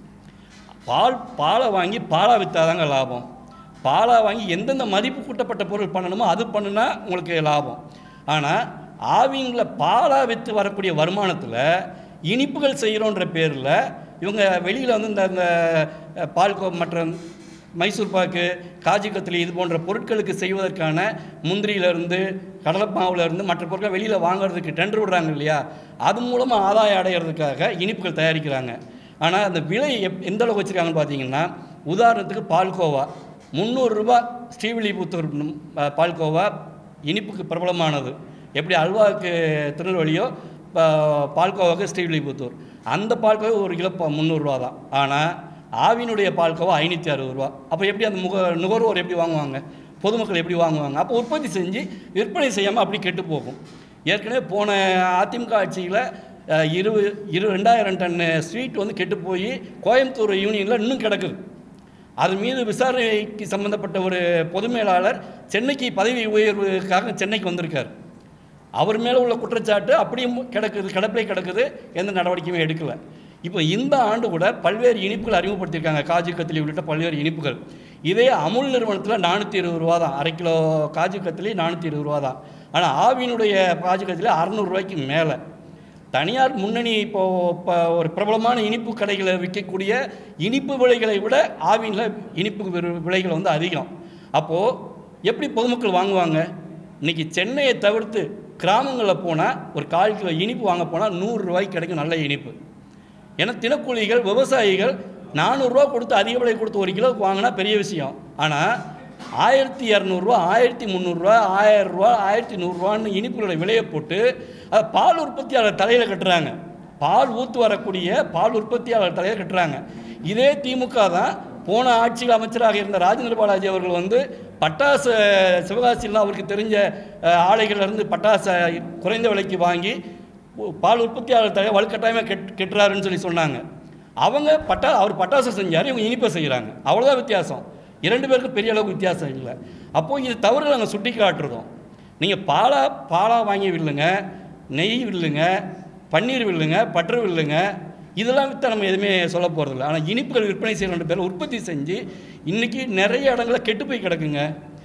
பால் பாலை வாங்கி பாலா விற்றாதாங்க லாபம் பாலா வாங்கி எந்தெந்த மதிப்பு கூட்டப்பட்ட பொருள் பண்ணணுமோ அது பண்ணுனா உங்களுக்கு லாபம் ஆனால் ஆவிங்கள பாலா விற்று வரக்கூடிய வருமானத்தில் இனிப்புகள் செய்கிறோன்ற பேரில் இவங்க வெளியில் வந்து இந்த இந்த அஹ், பால் கோ மற்ற மைசூர் பாக்கு காஜு கத்திலி இது போன்ற பொருட்களுக்கு செய்வதற்கான முந்திரியிலேருந்து கடலைப்பாவுலேருந்து மற்ற பொருட்களை வெளியில் வாங்குறதுக்கு டெண்டர் விடுறாங்க இல்லையா அது மூலமாக ஆதாயம் அடையிறதுக்காக இனிப்புகள் தயாரிக்கிறாங்க ஆனால் அந்த விலை எப் எந்த அளவுக்கு வச்சுருக்காங்கன்னு பார்த்தீங்கன்னா உதாரணத்துக்கு பால்கோவா முந்நூறுரூபா ஸ்ரீவில்லிபுத்தூர் ம், அஹ், பால்கோவா இனிப்புக்கு பிரபலமானது எப்படி அல்வாவுக்கு திருநெல்வேலியோ பா- பால்கோவாவுக்கு ஸ்ரீவில்லிபுத்தூர் அந்த பால்கோவா ஒரு கிலோ ப- முந்நூறுரூவா தான் ஆனால் ஆவினுடைய பால்கோவா ஐநூற்றி அறுபது ரூபா அப்போ எப்படி அந்த முக நுகர்வோர் எப்படி வாங்குவாங்க பொதுமக்கள் எப்படி வாங்குவாங்க அப்போ உற்பத்தி செஞ்சு விற்பனை செய்யாமல் அப்படி கெட்டு போகும் ஏற்கனவே போன அதிமுக ஆட்சியில் அஹ், இரு இரு ரெண்டாயிரம் டன் ஸ்வீட் வந்து கெட்டு போய் கோயம்புத்தூர் யூனியனில் இன்னும் கிடக்குது அது மீது விசாரணைக்கு சம்பந்தப்பட்ட ஒரு பொது மேலாளர் சென்னைக்கு பதவி உயர்வுக்காக சென்னைக்கு வந்திருக்கார் அவர் மேலே உள்ள குற்றச்சாட்டு அப்படியும் கிடக்குது கிடப்பிலே கிடக்குது எந்த நடவடிக்கையும் எடுக்கல இப்போ இந்த ஆண்டு கூட பல்வேறு இனிப்புகள் அறிமுகப்படுத்தியிருக்காங்க காஜு கத்திலி உள்ளிட்ட பல்வேறு இனிப்புகள் இதே அமுல் நிறுவனத்தில் நானூற்றி இருபது ரூபா தான் அரை கிலோ காஜு கத்திலி நானூற்றி இருபது ரூபா தான் ஆனால் ஆவியினுடைய காஜு கத்திலி அறநூறுரூவாய்க்கு மேலே தனியார் முன்னணி இப்போ இப்போ ஒரு பிரபலமான இனிப்பு கடைகளை விற்கக்கூடிய இனிப்பு விலைகளை விட ஆவினில் இனிப்பு விரு- விலைகள் வந்து அதிகம் அப்போது எப்படி பொதுமக்கள் வாங்குவாங்க இன்னைக்கு சென்னையை தவிர்த்து கிராமங்களில் போனால் ஒரு கால் கிலோ இனிப்பு வாங்க போனால் நூறுரூவாய்க்கு கிடைக்கும் நல்ல இனிப்பு ஏன்னா தினக்கூலிகள் விவசாயிகள் நானூறுரூவா கொடுத்து அதிக விலை கொடுத்து ஒரு கிலோவுக்கு வாங்கினா பெரிய விஷயம் ஆனால் ஆயிரத்தி இரநூறுவா ஆயிரத்தி முந்நூறுரூவா ஆயிரரூவா ஆயிரத்தி நூறுரூவான்னு இனிப்புகளோட விலையை போட்டு அதை பால் உற்பத்தியாளர் தலையில் கட்டுறாங்க பால் ஊத்து வரக்கூடிய பால் உற்பத்தியாளர் தலையில் கட்டுறாங்க இதே திமுக தான் போன ஆட்சியில் அமைச்சராக இருந்த ராஜேந்திர பாலாஜி அவர்கள் வந்து பட்டாசு சிவகாசியில் அவருக்கு தெரிஞ்ச அஹ், ஆலைகள்ல இருந்து பட்டாசை குறைந்த விலைக்கு வாங்கி உ- பால் உற்பத்தியாளர் தலைவர் வலுக்கட்டாயமாக கெட் கெட்டுறாருன்னு சொல்லி சொன்னாங்க அவங்க பட்டா அவர் பட்டாசு செஞ்சார் இவங்க இனிப்பை செய்கிறாங்க அவ்வளோதான் வித்தியாசம் இரண்டு பேருக்கும் பெரிய அளவுக்கு வித்தியாசம் இல்லை அப்போது இது தவறு நாங்கள் சுட்டி காட்டுறோம் நீங்கள் பாலா பாலா வாங்கி வில்லுங்க நெய் வில்லுங்க பன்னீர் வில்லுங்க பட்டர் வில்லுங்க இதெல்லாம் விற்று நம்ம எதுவுமே சொல்ல போகிறதில்ல ஆனால் இனிப்புகள் விற்பனை செய்கிற பேர் உற்பத்தி செஞ்சு இன்றைக்கி நிறைய இடங்களில் கெட்டு போய் கிடக்குங்க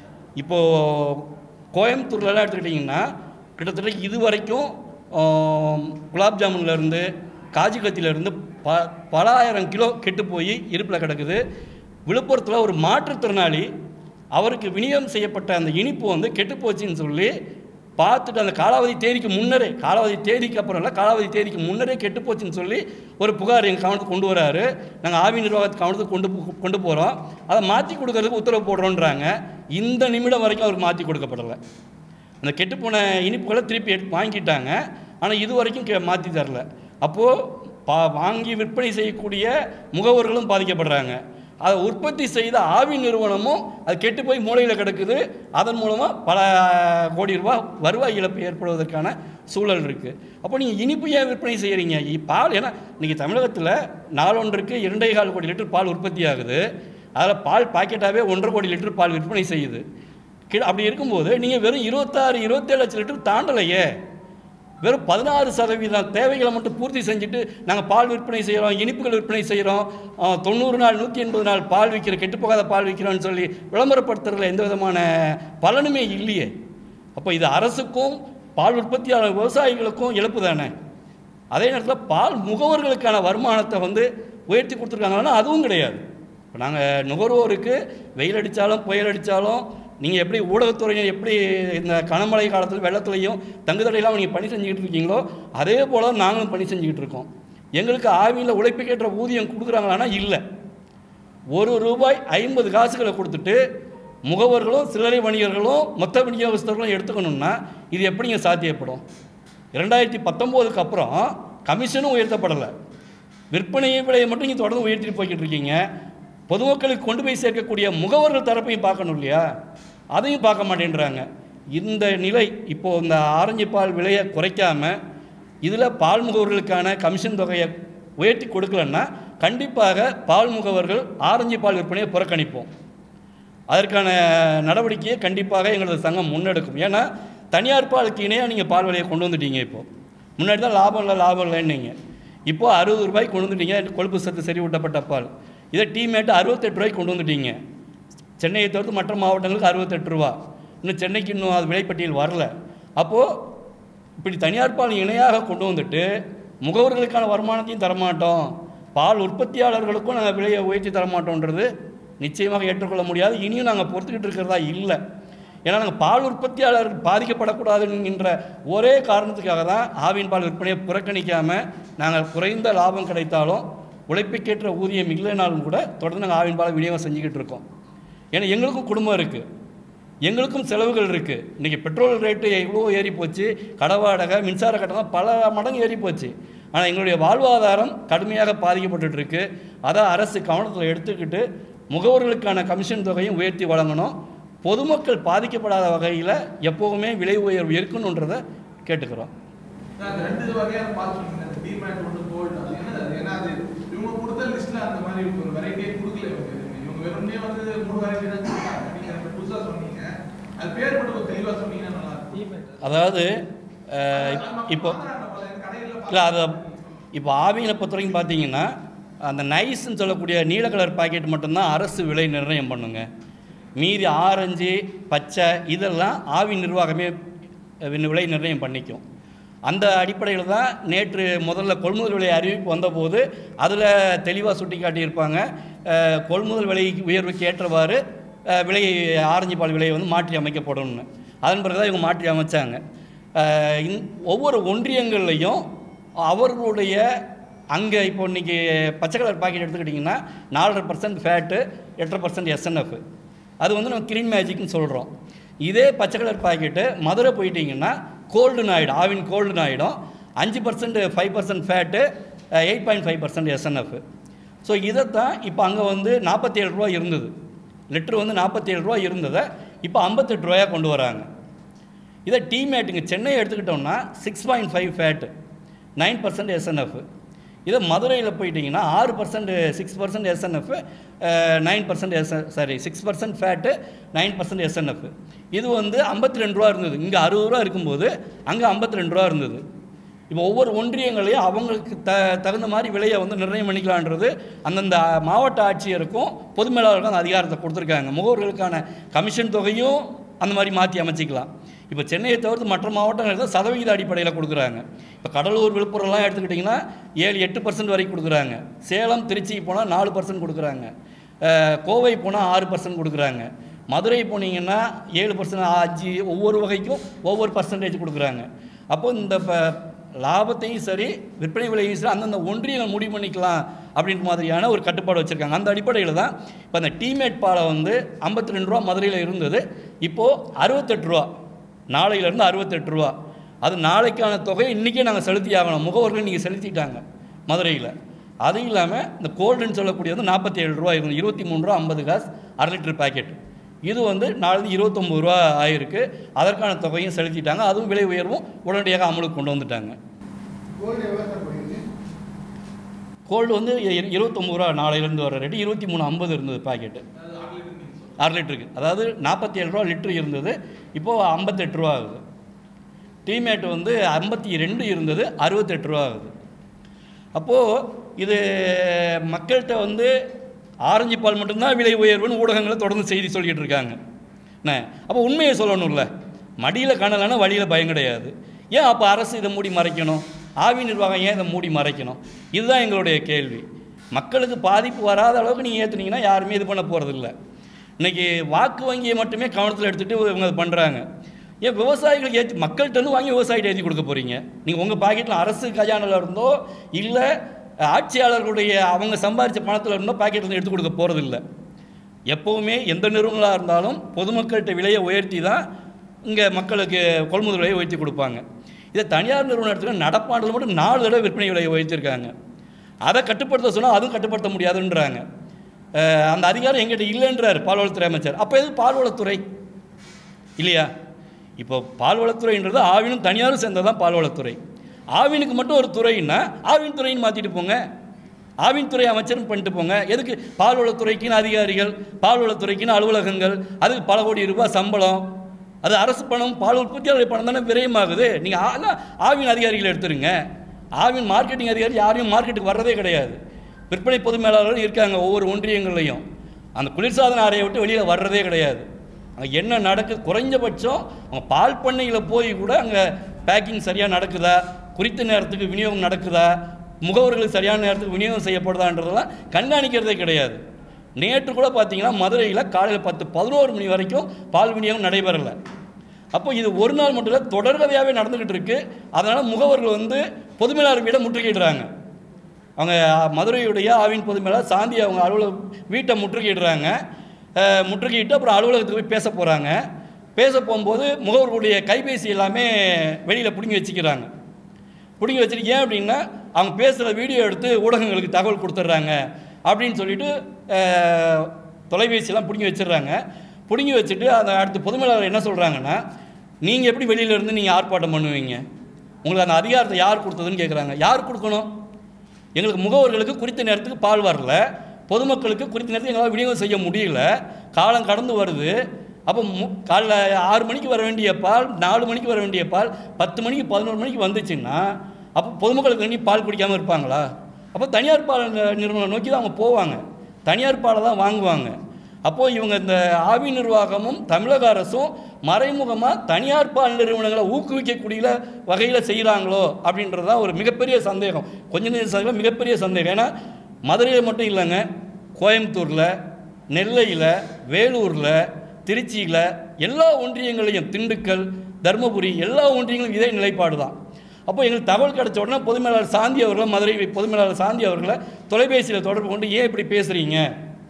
இப்போது கோயம்புத்தூர்லலாம் எடுத்துக்கிட்டிங்கன்னா கிட்டத்தட்ட இது வரைக்கும் ஆம், குலாப் ஜாமுன்லேருந்து காஜு கத்திலேருந்து ப பல ஆயிரம் கிலோ கெட்டு போய் இருப்பில் கிடக்குது விழுப்புரத்தில் ஒரு மாற்றுத்திறனாளி அவருக்கு விநியோகம் செய்யப்பட்ட அந்த இனிப்பு வந்து கெட்டு போச்சுன்னு சொல்லி பார்த்துட்டு அந்த காலாவதி தேதிக்கு முன்னரே காலாவதி தேதிக்கு அப்புறம் இல்லை காலாவதி தேதிக்கு முன்னரே கெட்டு போச்சுன்னு சொல்லி ஒரு புகார் எங்கள் கவனத்துக்கு கொண்டு வராரு நாங்கள் ஆவி நிர்வாகத்துக்கு கவனத்துக்கு கொண்டு போ- கொண்டு போகிறோம் அதை மாற்றி கொடுக்கறதுக்கு உத்தரவு போடுறோன்றாங்க இந்த நிமிடம் வரைக்கும் அவருக்கு மாற்றி கொடுக்கப்படலை அந்த கெட்டுப்போன இனிப்புகளை திருப்பி எடுத்து வாங்கிட்டாங்க ஆனால் இது வரைக்கும் கே மாற்றி தரல அப்போது பா வாங்கி விற்பனை செய்யக்கூடிய முகவர்களும் பாதிக்கப்படுறாங்க அதை உற்பத்தி செய்த ஆவி நிறுவனமும் அது கெட்டு போய் மூலையில் கிடக்குது அதன் மூலமாக பல கோடி ரூபாய் வருவாய் இழப்பு ஏற்படுவதற்கான சூழல் இருக்குது அப்போ நீங்கள் இனிப்பு ஏன் விற்பனை செய்கிறீங்க இ- பால் ஏன்னா இன்றைக்கி தமிழகத்தில் நாளொன்றுக்கு இரண்டே கால் கோடி லிட்டர் பால் உற்பத்தி ஆகுது அதில் பால் பாக்கெட்டாகவே ஒன்றரை கோடி லிட்டர் பால் விற்பனை செய்யுது கீழே அப்படி இருக்கும்போது நீங்கள் வெறும் இருபத்தாறு இருபத்தேழு லட்சம் லிட்டர் தாண்டலையே வெறும் பதினாறு சதவீதம் தேவைகளை மட்டும் பூர்த்தி செஞ்சுட்டு நாங்கள் பால் விற்பனை செய்கிறோம் இனிப்புகள் விற்பனை செய்கிறோம் தொண்ணூறு நாள் நூற்றி எண்பது நாள் பால் விற்கிற கெட்டுப்போகாத பால் விற்கிறோம்னு சொல்லி விளம்பரப்படுத்துறதுல எந்த விதமான பலனுமே இல்லையே அப்போ இது அரசுக்கும் பால் உற்பத்தியாளர் விவசாயிகளுக்கும் இழப்பு தானே அதே நேரத்தில் பால் முகவர்களுக்கான வருமானத்தை வந்து உயர்த்தி கொடுத்துருக்காங்கன்னா அதுவும் கிடையாது இப்போ நாங்கள் நுகர்வோருக்கு வெயில் அடித்தாலும் புயல் அடித்தாலும் நீங்கள் எப்படி ஊடகத்துறையினர் எப்படி இந்த கனமழை காலத்தில் வெள்ளத்துலையும் தங்குதடையெல்லாம் நீங்கள் பணி செஞ்சுக்கிட்டு இருக்கீங்களோ அதே போல் நாங்களும் பணி செஞ்சுக்கிட்டு இருக்கோம் எங்களுக்கு ஆவியில் உழைப்புக்கேற்ற ஊதியம் கொடுக்குறாங்களான்னா இல்லை ஒரு ரூபாய் ஐம்பது காசுகளை கொடுத்துட்டு முகவர்களும் சில்லறை வணிகர்களும் மொத்த விநியோகஸ்தர்களும் எடுத்துக்கணும்னா இது எப்படிங்க சாத்தியப்படும் இரண்டாயிரத்தி பத்தொம்போதுக்கு அப்புறம் கமிஷனும் உயர்த்தப்படலை விற்பனை விலையை மட்டும் நீங்கள் தொடர்ந்து உயர்த்திட்டு போய்கிட்டு இருக்கீங்க பொதுமக்களுக்கு கொண்டு போய் சேர்க்கக்கூடிய முகவர்கள் தரப்பையும் பார்க்கணும் இல்லையா அதையும் பார்க்க மாட்டேன்றாங்க இந்த நிலை இப்போது இந்த ஆரஞ்சு பால் விலையை குறைக்காம இதில் பால் முகவர்களுக்கான கமிஷன் தொகையை உயர்த்தி கொடுக்கலன்னா கண்டிப்பாக பால் முகவர்கள் ஆரஞ்சு பால் விற்பனையை புறக்கணிப்போம் அதற்கான நடவடிக்கையை கண்டிப்பாக எங்களது சங்கம் முன்னெடுக்கும் ஏன்னா தனியார் பாலுக்கு இணையாக நீங்கள் பால் விலையை கொண்டு வந்துட்டீங்க இப்போ முன்னாடி தான் லாபம் இல்லை லாபம் இல்லைன்னீங்க இப்போது அறுபது ரூபாய்க்கு கொண்டு வந்துட்டீங்க கொழுப்பு சத்து செறிவூட்டப்பட்ட பால் இதை டீமேட்டு அறுபத்தெட்டு ரூபாய்க்கு கொண்டு வந்துட்டீங்க சென்னையை தவிர்த்து மற்ற மாவட்டங்களுக்கு அறுபத்தெட்டு ரூபா இன்னும் சென்னைக்கு இன்னும் அது விலைப்பட்டியல் வரல அப்போது இப்படி தனியார் பால் இணையாக கொண்டு வந்துட்டு முகவர்களுக்கான வருமானத்தையும் தரமாட்டோம் பால் உற்பத்தியாளர்களுக்கும் நாங்கள் விலையை உயர்த்தி தரமாட்டோன்றது நிச்சயமாக ஏற்றுக்கொள்ள முடியாது இனியும் நாங்கள் பொறுத்துக்கிட்டு இருக்கிறதா இல்லை ஏன்னா நாங்கள் பால் உற்பத்தியாளர்கள் பாதிக்கப்படக்கூடாது என்கின்ற ஒரே காரணத்துக்காக தான் ஆவின் பால் விற்பனையை புறக்கணிக்காமல் நாங்கள் குறைந்த லாபம் கிடைத்தாலும் உழைப்புக்கேற்ற ஊதியம் இல்லைனாலும் கூட தொடர்ந்து நாங்கள் ஆவின் பாலை விநியோகம் செஞ்சுக்கிட்டு இருக்கோம் ஏன்னா எங்களுக்கும் குடும்பம் இருக்குது எங்களுக்கும் செலவுகள் இருக்குது இன்றைக்கி பெட்ரோல் ரேட்டு எவ்வளோ ஏறி போச்சு கடை வாடகை மின்சார கட்டணம் பல மடங்கு ஏறி போச்சு ஆனால் எங்களுடைய வாழ்வாதாரம் கடுமையாக பாதிக்கப்பட்டுட்டு இருக்கு அதை அரசு கவனத்தில் எடுத்துக்கிட்டு முகவர்களுக்கான கமிஷன் தொகையும் உயர்த்தி வழங்கணும் பொதுமக்கள் பாதிக்கப்படாத வகையில் எப்போவுமே விலை உயர்வு இருக்கணுன்றதை கேட்டுக்கிறோம் அந்த ரெண்டு வகையான பால் சொன்னீங்க அந்த டிமேட் ஒன்று கோல்டு அது என்ன அது ஏன்னா அது இவங்க கொடுத்த லிஸ்ட்ல அந்த மாதிரி ஒரு வெரைட்டியே கொடுக்கல இவங்க எதுவுமே. இவங்க வெறுமனே வந்து மூணு வெரைட்டி தான் கொடுத்தாங்க நீங்க எனக்கு புதுசா சொன்னீங்க அது பேர் மட்டும் கொஞ்சம் தெளிவா சொன்னீங்கன்னா நல்லா இருக்கும் அதாவது அஹ், இப்போ இல்லை அதை இப்போ ஆவியனை பொறுத்த வரைக்கும் பார்த்தீங்கன்னா அந்த நைஸ்ன்னு சொல்லக்கூடிய நீல கலர் பாக்கெட் மட்டும்தான் அரசு விலை நிர்ணயம் பண்ணுங்க மீதி ஆரஞ்சு பச்சை இதெல்லாம் ஆவி நிர்வாகமே அஹ், விலை நிர்ணயம் பண்ணிக்கும் அந்த அடிப்படையில் தான் நேற்று முதல்ல கொள்முதல் விலை அறிவிப்பு வந்தபோது அதில் தெளிவாக சுட்டி காட்டியிருப்பாங்க அஹ், கொள்முதல் விலை உயர்வுக்கு ஏற்றவாறு அஹ், விலை ஆரஞ்சு பால் விலை வந்து மாற்றி அமைக்கப்படணும்னு அதன் பிறகு தான் இவங்க மாற்றி அமைச்சாங்க அஹ், இந்- ஒவ்வொரு ஒன்றியங்கள்லையும் அவர்களுடைய அங்கே இப்போ இன்றைக்கி பச்சை கலர் பாக்கெட் எடுத்துக்கிட்டிங்கன்னா நாலரை பர்சன்ட் ஃபேட்டு எட்டரை பர்சன்ட் எஸ்என்எஃப் அது வந்து நம்ம கிரீன் மேஜிக்னு சொல்கிறோம் இதே பச்சை கலர் பாக்கெட்டு மதுரை போயிட்டீங்கன்னா கோல்டுன்னு ஆகிடும் ஆவின் கோல்டுன்னு ஆகிடும் அஞ்சு percent five percent fat eight point five percent SNF so இதைத்தான் இப்போ அங்கே வந்து நாற்பத்தேழு ரூபா இருந்தது லிட்டர் வந்து நாற்பத்தேழு ரூபா இருந்ததை இப்போ ஐம்பத்தெட்டு ரூபாயாக கொண்டு வராங்க இதை டீமேட்டுங்க சென்னை எடுத்துக்கிட்டோம்னா six point five fat nine percent SNF இதை மதுரையில் போயிட்டீங்கன்னா ஆறு percent six percent SNF nine percent S sorry six percent fat nine percent SNF இது வந்து ஐம்பத்தி ரெண்டு ரூபா இருந்தது இங்கே அறுபது ரூபா இருக்கும்போது அங்கே ஐம்பத்தி ரெண்டு ரூபா இருந்தது இப்போ ஒவ்வொரு ஒன்றியங்களையும் அவங்களுக்கு த தகுந்த மாதிரி விலையை வந்து நிர்ணயம் பண்ணிக்கலான்றது அந்தந்த மாவட்ட ஆட்சியருக்கும் பொது மேலாளருக்கும் அந்த அதிகாரத்தை கொடுத்துருக்காங்க முகவர்களுக்கான கமிஷன் தொகையும் அந்த மாதிரி மாற்றி அமைச்சிக்கலாம் இப்போ சென்னையை தவிர்த்து மற்ற மாவட்டங்களுக்கு தான் சதவிகித அடிப்படையில் கொடுக்குறாங்க இப்போ கடலூர் விழுப்புரம்லாம் எடுத்துக்கிட்டிங்கன்னா ஏழு எட்டு பர்சன்ட் வரைக்கும் கொடுக்குறாங்க சேலம் திருச்சி போனால் நாலு பர்சன்ட் கொடுக்குறாங்க அஹ், கோவை போனால் ஆறு பர்சன்ட் கொடுக்குறாங்க மதுரை போனீங்கன்னா ஏழு பர்சன்ட் அஞ்சு ஒவ்வொரு வகைக்கும் ஒவ்வொரு பர்சன்டேஜ் கொடுக்குறாங்க அப்போ இந்த ப லாபத்தையும் சரி விற்பனை விலையும் சரி அந்தந்த ஒன்றியங்கள் முடிவு பண்ணிக்கலாம் அப்படின்ற மாதிரியான ஒரு கட்டுப்பாடு வச்சுருக்காங்க அந்த அடிப்படையில் தான் இப்போ அந்த டீமேட் பாலை வந்து ஐம்பத்தி ரெண்டு ரூபா மதுரையில் இருந்தது இப்போது அறுபத்தெட்டு ரூபா நாளையிலேருந்து அறுபத்தெட்டு ரூபா அது நாளைக்கான தொகையை இன்றைக்கே நாங்கள் செலுத்தி ஆகணும் முகவர்கள் நீங்கள் செலுத்திட்டாங்க மதுரையில் அது இல்லாமல் இந்த கோல்டுன்னு சொல்லக்கூடியது வந்து நாற்பத்தி ஏழு ரூபா இருந்து இருபத்தி மூணு ரூபா ஐம்பது காசு அரை லிட்டர் பாக்கெட் இது வந்து நாளைக்கு இருபத்தொம்பது ரூபா ஆயிருக்கு அதற்கான தொகையும் செலுத்திட்டாங்க அதுவும் விலை உயர்வும் உடனடியாக அமலுக்கு கொண்டு வந்துட்டாங்க கோல்டு எவ்வளோ சார் போயிருக்கு கோல்டு வந்து இ- இருபத்தொம்பது ரூபா நாளையிலேருந்து வர ரேட்டு இருபத்தி மூணு ஐம்பது இருந்தது பாக்கெட்டு அது ஆறு லிட்டர் நீங்கள் சொல்லுங்கள் அரை லிட்டருக்கு அதாவது நாற்பத்தி ஏழு ரூபா லிட்டர் இருந்தது இப்போது ஐம்பத்தெட்டு ரூபா ஆகுது டீமேட் வந்து ஐம்பத்தி ரெண்டு இருந்தது அறுபத்தெட்டு ரூபா ஆகுது அப்போது இது மக்கள்கிட்ட வந்து ஆரஞ்சு பால் மட்டும்தான் விலை உயர்வுன்னு ஊடகங்களில் தொடர்ந்து செய்தி சொல்லிக்கிட்டு இருக்காங்க என்ன அப்போ உண்மையை சொல்லணும்ல மடியில் காணலைன்னா வழியில் பயம் கிடையாது ஏன் அப்போ அரசு இதை மூடி மறைக்கணும் ஆவி நிர்வாகம் ஏன் இதை மூடி மறைக்கணும் இதுதான் எங்களுடைய கேள்வி மக்களுக்கு பாதிப்பு வராத அளவுக்கு நீங்கள் ஏற்றுனீங்கன்னா யாருமே இது பண்ண போகிறதில்ல இன்னைக்கு வாக்கு வங்கியை மட்டுமே கவனத்தில் எடுத்துகிட்டு இவங்க இது பண்ணுறாங்க ஏன் விவசாயிகளுக்கு ஏற்றி மக்கள்கிட்ட இருந்து வாங்கி விவசாயிகிட்ட ஏற்றி கொடுக்க போகிறீங்க நீங்கள் உங்கள் பாக்கெட்டில் அரசு கஜானில் இருந்தோ இல்லை ஆட்சியாளர்களுடைய அவங்க சம்பாதிச்ச பணத்தில் இருந்தோ பாக்கெட்டில் எடுத்து கொடுக்க போகிறதில்ல எப்போவுமே எந்த நிறுவனங்களாக இருந்தாலும் பொதுமக்கள்கிட்ட விலையை உயர்த்தி தான் இங்கே மக்களுக்கு கொள்முதல் விலையை உயர்த்தி கொடுப்பாங்க இதை தனியார் நிறுவனம் எடுத்துக்க நடப்பாண்டில் மட்டும் நாலு தடவை விற்பனை விலையை உயர்த்திருக்காங்க அதை கட்டுப்படுத்த சொன்னால் அதுவும் கட்டுப்படுத்த முடியாதுன்றாங்க அஹ் அந்த அதிகாரம் எங்கிட்ட இல்லைன்றார் பால்வளத்துறை அமைச்சர் அப்போ எது பால்வளத்துறை இல்லையா இப்போ பால்வளத்துறைன்றது ஆவினும் தனியாரும் சேர்ந்தது தான் பால்வளத்துறை ஆவினுக்கு மட்டும் ஒரு துறைன்னா ஆவின் துறைன்னு மாற்றிட்டு போங்க ஆவின் துறை அமைச்சரும் பண்ணிட்டு போங்க எதுக்கு பால்வளத்துறைக்குன்னு அதிகாரிகள் பால்வளத்துறைக்குன்னு அலுவலகங்கள் அதுக்கு பல கோடி ரூபாய் சம்பளம் அது அரசு பணம் பால் உற்பத்தியாளர் பணம் தானே விரயமாகுது நீங்கள் ஆனால் ஆவின் அதிகாரிகளை எடுத்துருங்க ஆவின் மார்க்கெட்டிங் அதிகாரி யாரையும் மார்க்கெட்டுக்கு வர்றதே கிடையாது விற்பனை பொது மேலாளர்கள் இருக்காங்க ஒவ்வொரு ஒன்றியங்கள்லையும் அந்த குளிர்சாதன அறையை விட்டு வெளியில் வர்றதே கிடையாது அங்கே என்ன நடக்குது குறைஞ்சபட்சம் அவங்க பால் பண்ணையில் போய் கூட அங்கே பேக்கிங் சரியாக நடக்குதா குறித்த நேரத்துக்கு விநியோகம் நடக்குதா முகவர்களுக்கு சரியான நேரத்துக்கு விநியோகம் செய்யப்படுதான்றதெல்லாம் கண்காணிக்கிறதே கிடையாது நேற்று கூட பார்த்தீங்கன்னா மதுரையில் காலையில் பத்து பதினோரு மணி வரைக்கும் பால் விநியோகம் நடைபெறலை அப்போ இது ஒரு நாள் மட்டும் இல்லை தொடர்கதையாகவே நடந்துக்கிட்டு இருக்கு அதனால் முகவர்கள் வந்து பொதுமேலாளர் வீடை முற்றுகையிடுறாங்க அவங்க மதுரையுடைய ஆவின் பொதுமேலாளர் சாந்தி அவங்க அலுவலக வீட்டை முற்றுகையிடுறாங்க அஹ், முற்றுகையிட்டு அப்புறம் அலுவலகத்துக்கு போய் பேச போகிறாங்க பேச போகும்போது முகவர்களுடைய கைபேசி எல்லாமே வெளியில் பிடுங்கி வச்சுக்கிறாங்க பிடுங்கி வச்சுட்டு ஏன் அப்படின்னா அவங்க பேசுகிற வீடியோ எடுத்து ஊடகங்களுக்கு தகவல் கொடுத்துட்றாங்க அப்படின்னு சொல்லிட்டு அஹ், தொலைபேசியெல்லாம் பிடுங்கி வச்சிடுறாங்க பிடுங்கி வச்சுட்டு அந்த அடுத்து பொதுமேலாளர் என்ன சொல்கிறாங்கன்னா நீங்கள் எப்படி வெளியில இருந்து நீங்கள் ஆர்ப்பாட்டம் பண்ணுவீங்க உங்களுக்கு அந்த அதிகாரத்தை யார் கொடுத்ததுன்னு கேட்குறாங்க யார் கொடுக்கணும் எங்களுக்கு முகவர்களுக்கு குறித்த நேரத்துக்கு பால் வரல பொதுமக்களுக்கு குறித்த நேரத்துக்கு எங்களால் விநியோகம் செய்ய முடியல காலம் கடந்து வருது அப்போ மு காலைல ஆறு மணிக்கு வர வேண்டிய பால் நாலு மணிக்கு வர வேண்டிய பால் பத்து மணிக்கு பதினோரு மணிக்கு வந்துச்சுன்னா அப்போ பொதுமக்களுக்கு வேண்டி பால் குடிக்காமல் இருப்பாங்களா அப்போ தனியார் பால் நி- நிறுவனம் நோக்கி தான் அவங்க போவாங்க தனியார் பாலை தான் வாங்குவாங்க அப்போது இவங்க இந்த ஆவி நிர்வாகமும் தமிழக அரசும் மறைமுகமாக தனியார் பால் நிறுவனங்களை ஊக்குவிக்கக்கூடிய வகையில் செய்கிறாங்களோ அப்படின்றது தான் ஒரு மிகப்பெரிய சந்தேகம் கொஞ்ச நேரம் சந்தேகம் மிகப்பெரிய சந்தேகம் ஏன்னா மதுரையில் மட்டும் இல்லைங்க கோயம்புத்தூரில் நெல்லையில் வேலூரில் திருச்சியில் எல்லா ஒன்றியங்களையும் திண்டுக்கல் தருமபுரி எல்லா ஒன்றியங்களும் இதே நிலைப்பாடு தான் அப்போ எங்களுக்கு தகவல் கிடைச்ச உடனே பொதுமேலாளர் சாந்தி அவர்களை மதுரை பொதுமேலாளர் சாந்தி அவர்களை தொலைபேசியில் தொடர்பு கொண்டு ஏன் இப்படி பேசுகிறீங்க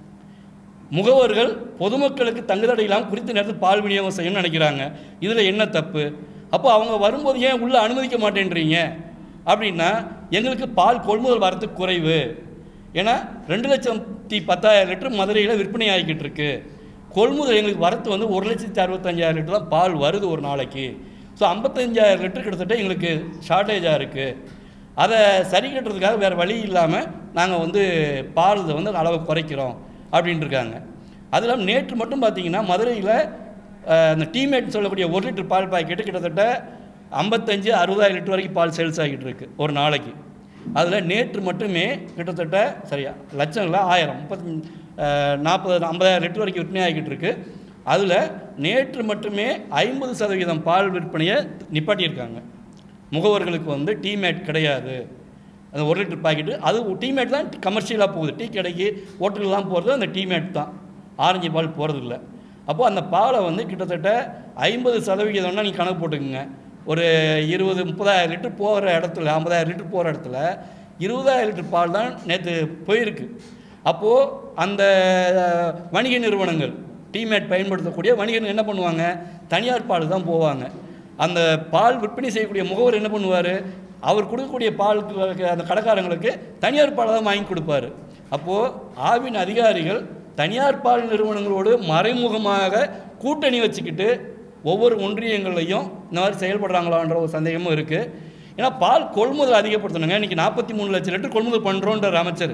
முகவர்கள் பொதுமக்களுக்கு தங்குதடை இல்லாமல் குறித்த நேரத்தில் பால் விநியோகம் செய்யணும்னு நினைக்கிறாங்க இதில் என்ன தப்பு அப்போ அவங்க வரும்போது ஏன் உள்ளே அனுமதிக்க மாட்டேன்றீங்க அப்படின்னா எங்களுக்கு பால் கொள்முதல் வரத்துக்கு குறைவு ஏன்னா ரெண்டு லட்சத்தி பத்தாயிரம் லிட்டர் மதுரையில் விற்பனை ஆகிக்கிட்டு இருக்கு கொள்முதல் எங்களுக்கு வரத்து வந்து ஒரு லட்சத்தி அறுபத்தஞ்சாயிரம் லிட்டர் தான் பால் வருது ஒரு நாளைக்கு ஸோ ஐம்பத்தஞ்சாயிரம் லிட்டர் கிட்டத்தட்ட எங்களுக்கு ஷார்ட்டேஜாக இருக்குது அதை சரி கட்டுறதுக்காக வேறு வழி இல்லாமல் நாங்கள் வந்து பால் வந்து அளவை குறைக்கிறோம் அப்படின்ட்டு இருக்காங்க அது இல்லாமல் நேற்று மட்டும் பார்த்தீங்கன்னா மதுரையில் அந்த டீமேட் சொல்லக்கூடிய ஒரு லிட்டர் பால் பாக்கெட்டு கிட்டத்தட்ட ஐம்பத்தஞ்சு அறுபதாயிரம் லிட்டர் வரைக்கும் பால் சேல்ஸ் ஆகிட்டு இருக்கு ஒரு நாளைக்கு அதில் நேற்று மட்டுமே கிட்டத்தட்ட சரியா லட்சம் இல்லை ஆயிரம் முப்பத்தி நாற்பது ஐம்பதாயிரம் லிட்டர் வரைக்கும் விற்பனை ஆகிட்டு இருக்கு அதில் நேற்று மட்டுமே ஐம்பது சதவீதம் பால் விற்பனையை நிப்பாட்டியிருக்காங்க முகவர்களுக்கு வந்து டீமேட் கிடையாது அந்த ஒரு லிட்டர் பாக்கெட்டு அது டீமேட் தான் கமர்ஷியலாக போகுது டீ கடைக்கு ஹோட்டலுக்குலாம் போகிறது அந்த டீமேட் தான் ஆரஞ்சு பால் போகிறது இல்லை அப்போது அந்த பாலை வந்து கிட்டத்தட்ட ஐம்பது சதவிகிதம்னா நீங்கள் கணக்கு போட்டுக்கோங்க ஒரு இருபது முப்பதாயிரம் லிட்டர் போகிற இடத்துல ஐம்பதாயிரம் லிட்டர் போகிற இடத்துல இருபதாயிரம் லிட்டர் பால் தான் நேற்று போயிருக்கு அப்போது அந்த அஹ், வணிக நிறுவனங்கள் டீமேட் பயன்படுத்தக்கூடிய வணிகர்கள் என்ன பண்ணுவாங்க தனியார் பால் தான் போவாங்க அந்த பால் விற்பனை செய்யக்கூடிய முகவர் என்ன பண்ணுவார் அவர் கொடுக்கக்கூடிய பாலுக்கு அந்த கடைக்காரங்களுக்கு தனியார் பாலை தான் வாங்கி கொடுப்பாரு அப்போது ஆவின் அதிகாரிகள் தனியார் பால் நிறுவனங்களோடு மறைமுகமாக கூட்டணி வச்சுக்கிட்டு ஒவ்வொரு ஒன்றியங்கள்லையும் இந்த மாதிரி செயல்படுறாங்களான்ற ஒரு சந்தேகமும் இருக்குது ஏன்னா பால் கொள்முதல் அதிகப்படுத்தணுங்க இன்றைக்கி நாற்பத்தி மூணு லட்சம் லிட்டர் கொள்முதல் பண்ணுறோன்ற அமைச்சர்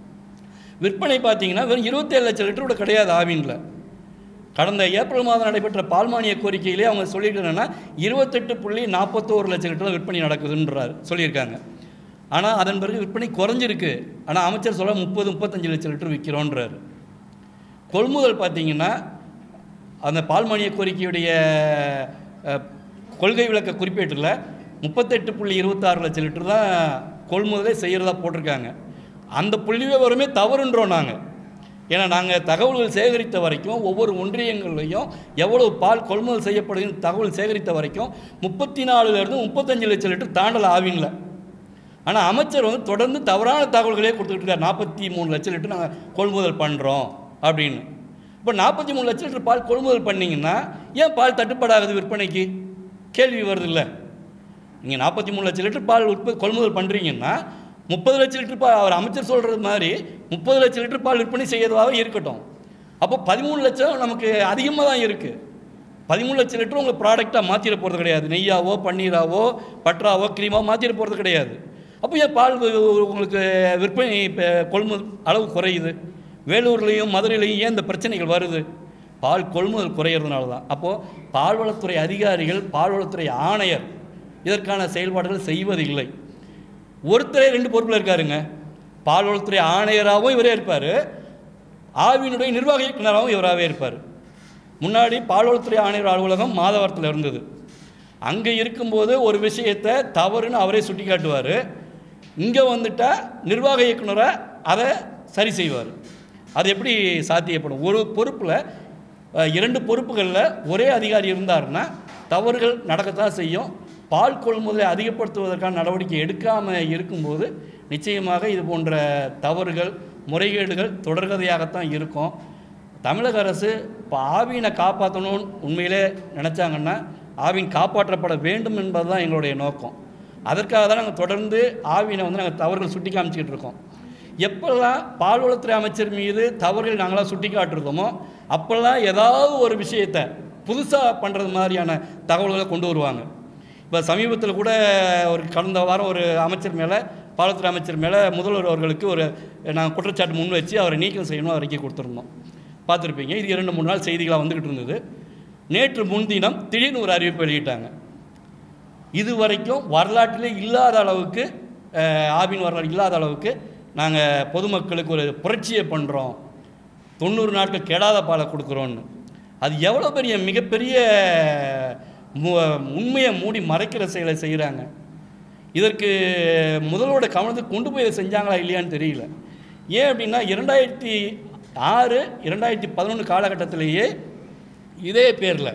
விற்பனை பார்த்தீங்கன்னா வெறும் இருபத்தேழு லட்சம் லிட்டர் கூட கிடையாது ஆவினில் கடந்த ஏப்ரல் மாதம் நடைபெற்ற பால் மானிய கோரிக்கையிலே அவங்க சொல்லியிருக்காங்கன்னா இருபத்தெட்டு புள்ளி நாற்பத்தோரு லட்சம் லிட்டர் தான் விற்பனை நடக்குதுன்றார் சொல்லியிருக்காங்க ஆனால் அதன் பிறகு விற்பனை குறைஞ்சிருக்கு ஆனால் அமைச்சர் சொல்ல முப்பது முப்பத்தஞ்சு லட்சம் லிட்டர் விற்கிறோன்றார் கொள்முதல் பார்த்தீங்கன்னா அந்த பால் மானிய கோரிக்கையுடைய அஹ், கொள்கை விளக்க குறிப்பேட்டில் முப்பத்தெட்டு புள்ளி இருபத்தாறு லட்சம் லிட்டர் தான் கொள்முதலே செய்கிறதா போட்டிருக்காங்க அந்த புள்ளி விவரமே தவறுன்றோம் நாங்கள் ஏன்னா நாங்கள் தகவல்கள் சேகரித்த வரைக்கும் ஒவ்வொரு ஒன்றியங்கள்லையும் எவ்வளவு பால் கொள்முதல் செய்யப்படுதுன்னு தகவல் சேகரித்த வரைக்கும் முப்பத்தி நாலுலேருந்து முப்பத்தஞ்சு லட்சம் லிட்டர் தாண்டல ஆவின்ல ஆனால் அமைச்சர் வந்து தொடர்ந்து தவறான தகவல்களே கொடுத்துக்கிட்டு இருக்கார் நாற்பத்தி மூணு லட்சம் லிட்டர் நாங்கள் கொள்முதல் பண்ணுறோம் அப்படின்னு இப்போ நாற்பத்தி மூணு லட்சம் லிட்டர் பால் கொள்முதல் பண்ணீங்கன்னா ஏன் பால் தட்டுப்பாடாகுது விற்பனைக்கு கேள்வி வருது இல்லை நீங்கள் நாற்பத்தி மூணு லட்சம் லிட்டர் பால் உற்பத்தி கொள்முதல் பண்ணுறீங்கன்னா முப்பது லட்சம் லிட்டர் பால் அவர் அமைச்சர் சொல்கிறது மாதிரி முப்பது லட்சம் லிட்டர் பால் விற்பனை செய்யறதாக இருக்கட்டும் அப்போ பதிமூணு லட்சம் நமக்கு அதிகமாக தான் இருக்குது பதிமூணு லட்சம் லிட்டர் உங்களுக்கு ப்ராடக்டாக மாற்றிட போகிறது கிடையாது நெய்யாவோ பன்னீராவோ பற்றாவோ க்ரீமாவோ மாற்றிட போகிறது கிடையாது அப்போ ஏன் பால் வு- உங்களுக்கு விற்பனை இப்போ கொள்முதல் அளவு குறையுது வேலூர்லேயும் மதுரையிலையும் ஏன் இந்த பிரச்சனைகள் வருது பால் கொள்முதல் குறையிறதுனால தான் அப்போது பால்வளத்துறை அதிகாரிகள் பால்வளத்துறை ஆணையர் இதற்கான செயல்பாடுகள் செய்வதில்லை ஒருத்தரே ரெண்டு பொறுப்பில் இருக்காருங்க பால்வளத்துறை ஆணையராகவும் இவரே இருப்பார் ஆவியினுடைய நிர்வாக இயக்குனராகவும் இவராகவே இருப்பார் முன்னாடி பால்வளத்துறை ஆணையர் அலுவலகம் மாதவரத்தில் இருந்தது அங்கே இருக்கும்போது ஒரு விஷயத்தை தவறுன்னு அவரே சுட்டி காட்டுவார் இங்கே வந்துட்டா நிர்வாக இயக்குனரை அதை சரி செய்வார் அது எப்படி சாத்தியப்படும் ஒரு பொறுப்பில் அஹ், இரண்டு பொறுப்புகளில் ஒரே அதிகாரி இருந்தாருன்னா தவறுகள் நடக்கத்தான் செய்யும் பால் கொள்முதலை அதிகப்படுத்துவதற்கான நடவடிக்கை எடுக்காமல் இருக்கும்போது நிச்சயமாக இது போன்ற தவறுகள் முறைகேடுகள் தொடர்கதையாகத்தான் இருக்கும் தமிழக அரசு இப்போ ஆவினை காப்பாற்றணும்னு உண்மையிலே நினச்சாங்கன்னா ஆவின் காப்பாற்றப்பட வேண்டும் என்பது தான் எங்களுடைய நோக்கம் அதற்காக தான் நாங்கள் தொடர்ந்து ஆவினை வந்து நாங்கள் தவறுகள் சுட்டி காமிச்சிக்கிட்டு இருக்கோம் எப்பெல்லாம் பால்வளத்துறை அமைச்சர் மீது தவறுகள் நாங்களாம் சுட்டி காட்டுறோமோ அப்போல்லாம் ஏதாவது ஒரு விஷயத்தை புதுசாக பண்ணுறது மாதிரியான தகவல்களை கொண்டு வருவாங்க இப்போ சமீபத்தில் கூட ஒரு கடந்த வாரம் ஒரு அமைச்சர் மேலே பாலத்துறை அமைச்சர் மேலே முதல்வர் அவர்களுக்கு ஒரு நாங்கள் குற்றச்சாட்டு முன் வச்சு அவரை நீக்கம் செய்யணும் அறிக்கை கொடுத்துருந்தோம் பார்த்துருப்பீங்க இது இரண்டு மூணு நாள் செய்திகளாக வந்துக்கிட்டு இருந்தது நேற்று முன்தினம் திடீர்னு ஒரு அறிவிப்பு வெளியிட்டாங்க இது வரைக்கும் வரலாற்றிலே இல்லாத அளவுக்கு அஹ், ஆவின் வரலாறு இல்லாத அளவுக்கு நாங்கள் பொதுமக்களுக்கு ஒரு புரட்சியை பண்ணுறோம் தொண்ணூறு நாட்கள் கெடாத பாலை கொடுக்குறோன்னு அது எவ்வளோ பெரிய மிகப்பெரிய மு- உண்மையை மூடி மறைக்கிற செயலை செய்கிறாங்க இதற்கு முதல்வரோட கவனத்துக்கு கொண்டு போய் இதை செஞ்சாங்களா இல்லையான்னு தெரியல ஏன் அப்படின்னா இரண்டாயிரத்தி ஆறு இரண்டாயிரத்தி பதினொன்று காலகட்டத்திலேயே இதே பேரில்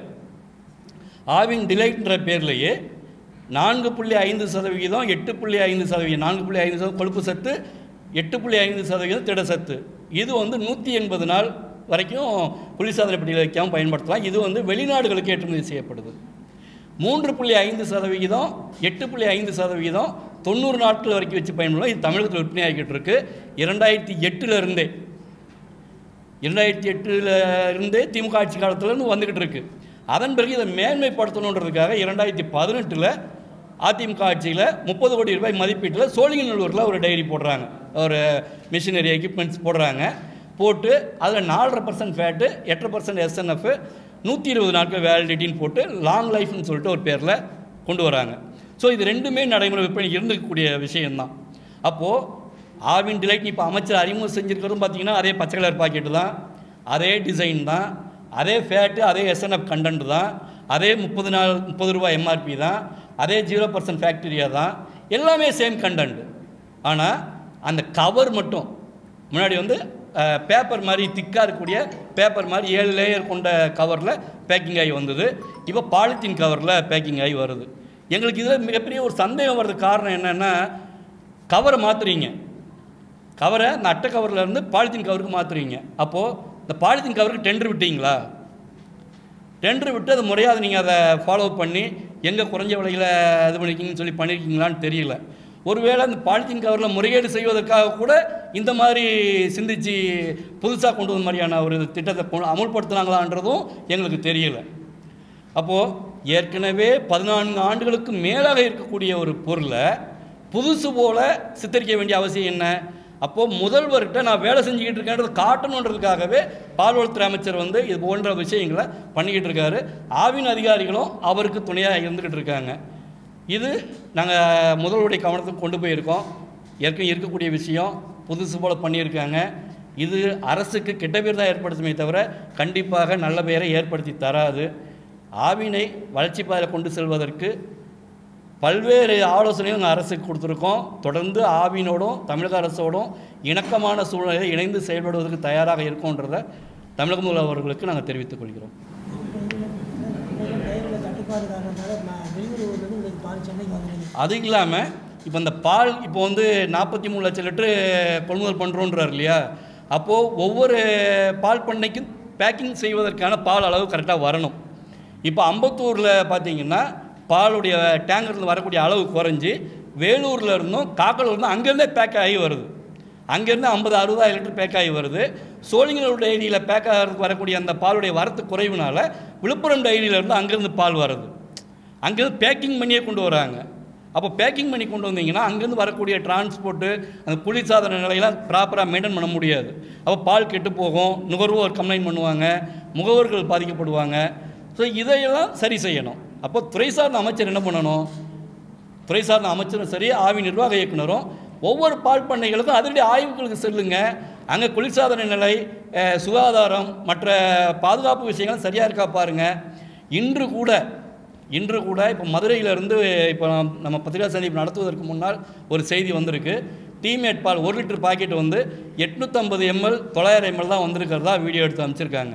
ஆவின் டிலைட்ன்ற பேர்லேயே நான்கு புள்ளி ஐந்து சதவிகிதம் எட்டு புள்ளி ஐந்து சதவிகிதம் நான்கு புள்ளி ஐந்து சதவீதம் கொழுப்பு சத்து எட்டு புள்ளி ஐந்து சதவிகிதம் திட சத்து இது வந்து நூற்றி எண்பது நாள் வரைக்கும் குளிர்சாதன பெட்டியில் வைக்காமல் பயன்படுத்தலாம் இது வந்து வெளிநாடுகளுக்கு ஏற்றுமதி செய்யப்படுது மூன்று புள்ளி ஐந்து சதவிகிதம் எட்டு புள்ளி ஐந்து சதவிகிதம் தொண்ணூறு நாட்கள் வரைக்கும் வச்சு பயன்படலாம் இது தமிழகத்தில் விற்பனை ஆகிக்கிட்டு இருக்கு இரண்டாயிரத்தி எட்டுல இருந்தே இரண்டாயிரத்தி எட்டில் இருந்தே திமுக ஆட்சி காலத்துலேருந்து வந்துக்கிட்டு இருக்கு அதன் பிறகு இதை மேன்மைப்படுத்தணுன்றதுக்காக இரண்டாயிரத்தி பதினெட்டில் அதிமுக ஆட்சியில் முப்பது கோடி ரூபாய் மதிப்பீட்டில் சோழிங்கநல்லூரில் ஒரு டைரி போடுறாங்க ஒரு மிஷினரி எக்யூப்மெண்ட்ஸ் போடுறாங்க போட்டு அதில் நாலரை பர்சன்ட் ஃபேட்டு எட்டரை பர்சன்ட் எஸ்என்எஃப் நூற்றி இருபது நாட்கள் வேலிடிட்டின்னு போட்டு லாங் லைஃப்னு சொல்லிட்டு ஒரு பேரில் கொண்டு வராங்க ஸோ இது ரெண்டுமே நடைமுறை விற்பனை இருந்துக்கக்கூடிய விஷயம்தான் அப்போது ஆவின் டிலைட் இப்போ அமைச்சர் அறிமுகம் செஞ்சுருக்கிறதும் பார்த்தீங்கன்னா அதே பச்சை கலர் பாக்கெட்டு தான் அதே டிசைன் தான் அதே ஃபேட்டு அதே எஸ்என்எஃப் கண்டென்ட் தான் அதே முப்பது நாள் முப்பது ரூபாய் எம்ஆர்பி தான் அதே ஜீரோ பர்சன்ட் ஃபேக்டரியா தான் எல்லாமே சேம் கண்டென்ட் ஆனால் அந்த கவர் மட்டும் முன்னாடி வந்து பேப்பர் மாதிரி திக்காக இருக்கக்கூடிய பேப்பர் மாதிரி ஏழு லேயர் கொண்ட கவரில் பேக்கிங் ஆகி வந்தது இப்போ பாலித்தீன் கவரில் பேக்கிங் ஆகி வருது எங்களுக்கு இதில் மிகப்பெரிய ஒரு சந்தேகம் வர்றதுக்கு காரணம் என்னென்னா கவரை மாற்றுறீங்க கவரை அந்த அட்டை கவரில் இருந்து பாலித்தீன் கவருக்கு மாற்றுறீங்க அப்போது இந்த பாலித்தீன் கவருக்கு டெண்டர் விட்டீங்களா டெண்டர் விட்டு அது முறையாக நீங்கள் அதை ஃபாலோ பண்ணி எங்கே குறைஞ்ச விலையில் இது பண்ணிருக்கீங்கன்னு சொல்லி பண்ணியிருக்கீங்களான்னு தெரியல ஒருவேளை அந்த பாலித்தீன் கவரில் முறைகேடு செய்வதற்காக கூட இந்த மாதிரி சிந்திச்சு புதுசாக கொண்டு வந்த மாதிரியான ஒரு திட்டத்தை கொ- அமுல்படுத்துனாங்களான்றதும் எங்களுக்கு தெரியல அப்போது ஏற்கனவே பதினான்கு ஆண்டுகளுக்கு மேலாக இருக்கக்கூடிய ஒரு பொருளை புதுசு போல சித்தரிக்க வேண்டிய அவசியம் என்ன அப்போது முதல்வர்கிட்ட நான் வேலை செஞ்சுக்கிட்டு இருக்கேன்றது காட்டணுன்றதுக்காகவே பால்வளத்துறை அமைச்சர் வந்து இது போன்ற விஷயங்களை பண்ணிக்கிட்டு இருக்காரு ஆவின் அதிகாரிகளும் அவருக்கு துணையாக இருந்துக்கிட்டு இருக்காங்க இது நாங்கள் முதல்வருடைய கவனத்துக்கு கொண்டு போயிருக்கோம் ஏற்கனவே இருக்கக்கூடிய விஷயம் புதுசு போல் பண்ணியிருக்காங்க இது அரசுக்கு கெட்ட பேர் தான் ஏற்படுத்துமே தவிர கண்டிப்பாக நல்ல பெயரை ஏற்படுத்தி தராது ஆவினை வளர்ச்சி பாதையில் கொண்டு செல்வதற்கு பல்வேறு ஆலோசனையும் நாங்கள் அரசுக்கு கொடுத்துருக்கோம் தொடர்ந்து ஆவினோடும் தமிழக அரசோடும் இணக்கமான சூழ்நிலையில் இணைந்து செயல்படுவதற்கு தயாராக இருக்கோன்றதை தமிழக முதல்வர்களுக்கு நாங்கள் தெரிவித்துக் கொள்கிறோம் டயரில் தட்டுப்பாடு காரணத்தால் நான் வெளியூர்லேருந்து உங்களுக்கு பால் சென்னைக்கு வந்துடுங்க அது இல்லாமல் இப்போ இந்த பால் இப்போ வந்து நாற்பத்தி மூணு லட்சம் லிட்டரு கொள்முதல் பண்ணுறோன்றார் இல்லையா அப்போது ஒவ்வொரு பால் பண்ணைக்கும் பேக்கிங் செய்வதற்கான பால் அளவு கரெக்டாக வரணும் இப்போ அம்பத்தூரில் பார்த்தீங்கன்னா பாலுடைய டேங்கர்லேருந்து வரக்கூடிய அளவு குறைஞ்சி வேலூரில் இருந்தும் காக்கலூர் இருந்தும் அங்கேருந்தே பேக் ஆகி வருது அங்கேருந்து ஐம்பது அறுபதாயிரம் லிட்டர் பேக் ஆகி வருது சோழிங்கநல்லூர் டைரியில் பேக் ஆகிறதுக்கு வரக்கூடிய அந்த பாலுடைய வரத்து குறைவுனால விழுப்புரம் டைரியிலேருந்து அங்கேருந்து பால் வருது அங்கேருந்து பேக்கிங் பண்ணியே கொண்டு வராங்க அப்போ பேக்கிங் பண்ணி கொண்டு வந்தீங்கன்னா அங்கேருந்து வரக்கூடிய டிரான்ஸ்போர்ட்டு அந்த குளிர்சாதன நிலையெல்லாம் ப்ராப்பராக மெயின்டைன் பண்ண முடியாது அப்போ பால் கெட்டு போகும் நுகர்வோர் கம்ப்ளைண்ட் பண்ணுவாங்க முகவர்கள் பாதிக்கப்படுவாங்க ஸோ இதையெல்லாம் சரி செய்யணும் அப்போ துறை சார்ந்த அமைச்சர் என்ன பண்ணணும் துறை சார்ந்த அமைச்சரும் சரி ஆவி நிர்வாக இயக்குனரும் ஒவ்வொரு பால் பண்ணைகளுக்கும் அதனுடைய ஆய்வுகளுக்கு செல்லுங்க அங்கே குளிர்சாதன நிலை அஹ், சுகாதாரம் மற்ற பாதுகாப்பு விஷயங்கள் சரியாக இருக்கா பாருங்க இன்று கூட இன்று கூட இப்போ மதுரையிலேருந்து இப்போ நாம் நம்ம பத்திரிகா சந்திப்பு நடத்துவதற்கு முன்னால் ஒரு செய்தி வந்திருக்கு டீமேட் பால் ஒரு லிட்டர் பாக்கெட் வந்து எட்நூற்றம்பது எம்எல் தொள்ளாயிரம் எம்எல் தான் வந்திருக்கிறதா வீடியோ எடுத்து அமைச்சிருக்காங்க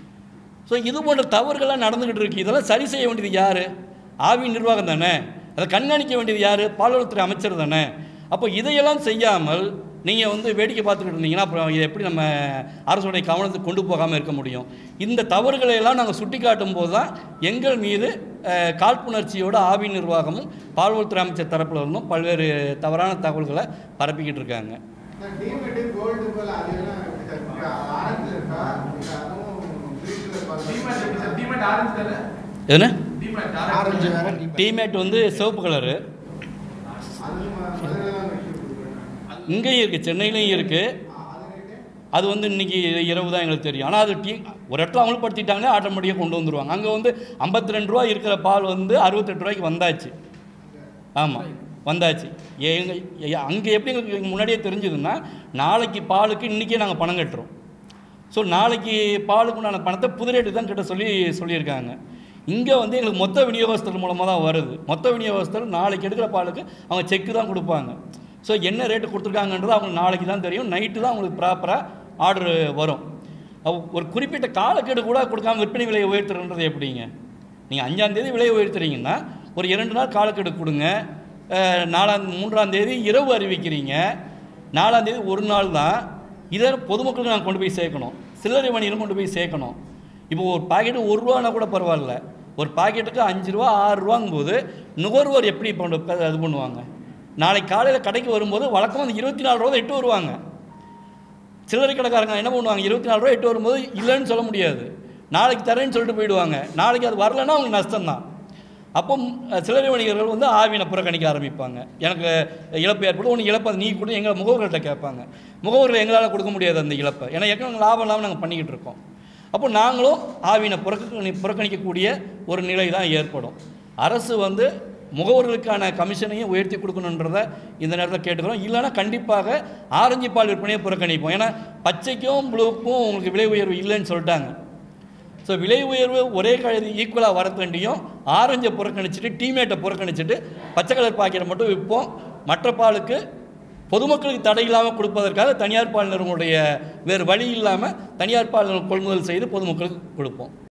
ஸோ இது போன்ற தவறுகள்லாம் நடந்துக்கிட்டு இருக்கு இதெல்லாம் சரி செய்ய வேண்டியது யார் ஆவி நிர்வாகம் தானே அதை கண்காணிக்க வேண்டியது யார் பால்வளத்துறை அமைச்சர் தானே அப்போ இதையெல்லாம் செய்யாமல் நீங்கள் வந்து வேடிக்கை பார்த்துக்கிட்டு இருந்தீங்கன்னா அப்புறம் இதை எப்படி நம்ம அரசுடைய கவனத்துக்கு கொண்டு போகாமல் இருக்க முடியும் இந்த தவறுகளை எல்லாம் நாங்கள் சுட்டி காட்டும் போது தான் எங்கள் மீது அஹ், காழ்ப்புணர்ச்சியோட ஆவி நிர்வாகமும் பால்வளத்துறை அமைச்சர் தரப்புல இருந்தும் பல்வேறு தவறான தகவல்களை பரப்பிக்கிட்டு இருக்காங்க டிமெட் கோல்டு போல அதெல்லாம் எப்படி சார் இருக்கு? ஆரஞ்சுல இருக்கா இல்ல அதுவும் கிரீன்ல டிமேட் எப்படி சார் பார்த்தா டிமேட் ஆரஞ்சு தானே எதுனா டிமேட் ஆரஞ்சு வேற ஆரஞ்சு டிமெட் டீமேட் வந்து சிவப்பு கலரு அது மதுரைலாம் விற்று கொடுக்குறாங்க இங்கேயும் இருக்குது சென்னையிலையும் இருக்குது அது ரேட்டு அது வந்து இன்னைக்கு இரவு தான் எங்களுக்கு தெரியும் ஆனால் அது டீ ஒரு இடத்துல அமல்படுத்திட்டாங்கன்னா ஆட்டோமேட்டிக்காக கொண்டு வந்துருவாங்க அங்கே வந்து ஐம்பத்தி ரெண்டு ரூபா இருக்கிற பால் வந்து அறுபத்தெட்டு ரூபாய்க்கு வந்தாச்சு ஆமாம் வந்தாச்சு எங்க அங்கே எப்படி எங்களுக்கு எங்களுக்கு முன்னாடியே தெரிஞ்சதுன்னா நாளைக்கு பாலுக்கு இன்றைக்கே நாங்கள் பணம் கட்டுறோம் ஸோ நாளைக்கு பாலுக்கு உண்டான பணத்தை புது ரேட்டு தான் கிட்ட சொல்லி சொல்லியிருக்காங்க இங்கே வந்து எங்களுக்கு மொத்த விநியோகஸ்தர் மூலமாக தான் வருது மொத்த விநியோகஸ்தர் நாளைக்கு எடுக்கிற பாலுக்கு அவங்க செக்கு தான் கொடுப்பாங்க ஸோ என்ன ரேட்டு கொடுத்துருக்காங்கன்றது அவங்களுக்கு நாளைக்கு தான் தெரியும் நைட்டு தான் அவங்களுக்கு ப்ராப்பராக ஆர்டர் வரும் அப்ப ஒரு குறிப்பிட்ட காலக்கெடு கூட கொடுக்காம விற்பனை விலையை உயர்த்துறன்றது எப்படிங்க நீங்கள் அஞ்சாந்தேதி விலையை உயர்த்துறீங்கன்னா ஒரு இரண்டு நாள் காலக்கெடு கொடுங்க அஹ், நாலாம் மூன்றாம் தேதி இரவு அறிவிக்கிறீங்க நாலாம் தேதி ஒரு நாள் தான் இதை பொதுமக்களுக்கு நான் கொண்டு போய் சேர்க்கணும் சில்லறை வணிகம் கொண்டு போய் சேர்க்கணும் இப்போ ஒரு பாக்கெட்டு ஒரு ரூபானா கூட பரவாயில்ல ஒரு பாக்கெட்டுக்கு அஞ்சு ரூபா ஆறு ரூபாங்கும்போது நுகர்வோர் எப்படி இப்போ இது பண்ணுவாங்க நாளைக்கு காலையில் கடைக்கு வரும்போது வழக்கமாக அந்த இருபத்தி நாலு ரூபா எட்டு வருவாங்க சில்லறை கடைக்காரங்க என்ன பண்ணுவாங்க இருபத்தி நாலு ரூபா எட்டு வரும்போது இல்லைன்னு சொல்ல முடியாது நாளைக்கு தரேன்னு சொல்லிட்டு போயிடுவாங்க நாளைக்கு அது வரலைன்னா அவங்களுக்கு நஷ்டம்தான் அப்போ அஹ், சில்லறை வணிகர்கள் வந்து ஆவினை புறக்கணிக்க ஆரம்பிப்பாங்க எனக்கு இழப்பு ஏற்படும் ஒன்று இழப்பு அது நீ கூட எங்களை முகவர்கள்ட்ட கேட்பாங்க முகவர்கள் எங்களால் கொடுக்க முடியாது அந்த இழப்பை ஏன்னா ஏற்கனவே லாபம் இல்லாமல் நாங்கள் பண்ணிக்கிட்டு இருக்கோம் அப்போ நாங்களும் ஆவினை புறக்கணி புறக்கணிக்கக்கூடிய ஒரு நிலை தான் ஏற்படும் அரசு வந்து முகவர்களுக்கான கமிஷனையும் உயர்த்தி கொடுக்கணுன்றத இந்த நேரத்தில் கேட்டுக்கிறோம் இல்லைன்னா கண்டிப்பாக ஆரஞ்சு பால் விற்பனையை புறக்கணிப்போம் ஏன்னா பச்சைக்கும் ப்ளூக்கும் உங்களுக்கு விலை உயர்வு இல்லைன்னு சொல்லிட்டாங்க ஸோ விலை உயர்வு ஒரே கழுதி ஈக்குவலாக வர வேண்டியும் ஆரஞ்சை புறக்கணிச்சிட்டு டீமேட்டை புறக்கணிச்சிட்டு பச்சை கலர் பாக்கெட்டை மட்டும் விற்போம் மற்ற பாலுக்கு பொதுமக்களுக்கு தடை இல்லாமல் கொடுப்பதற்காக தனியார் பால் நிறுவனங்களுடைய வேறு வழி இல்லாமல் தனியார் பால் கொள்முதல் செய்து பொதுமக்களுக்கு கொடுப்போம்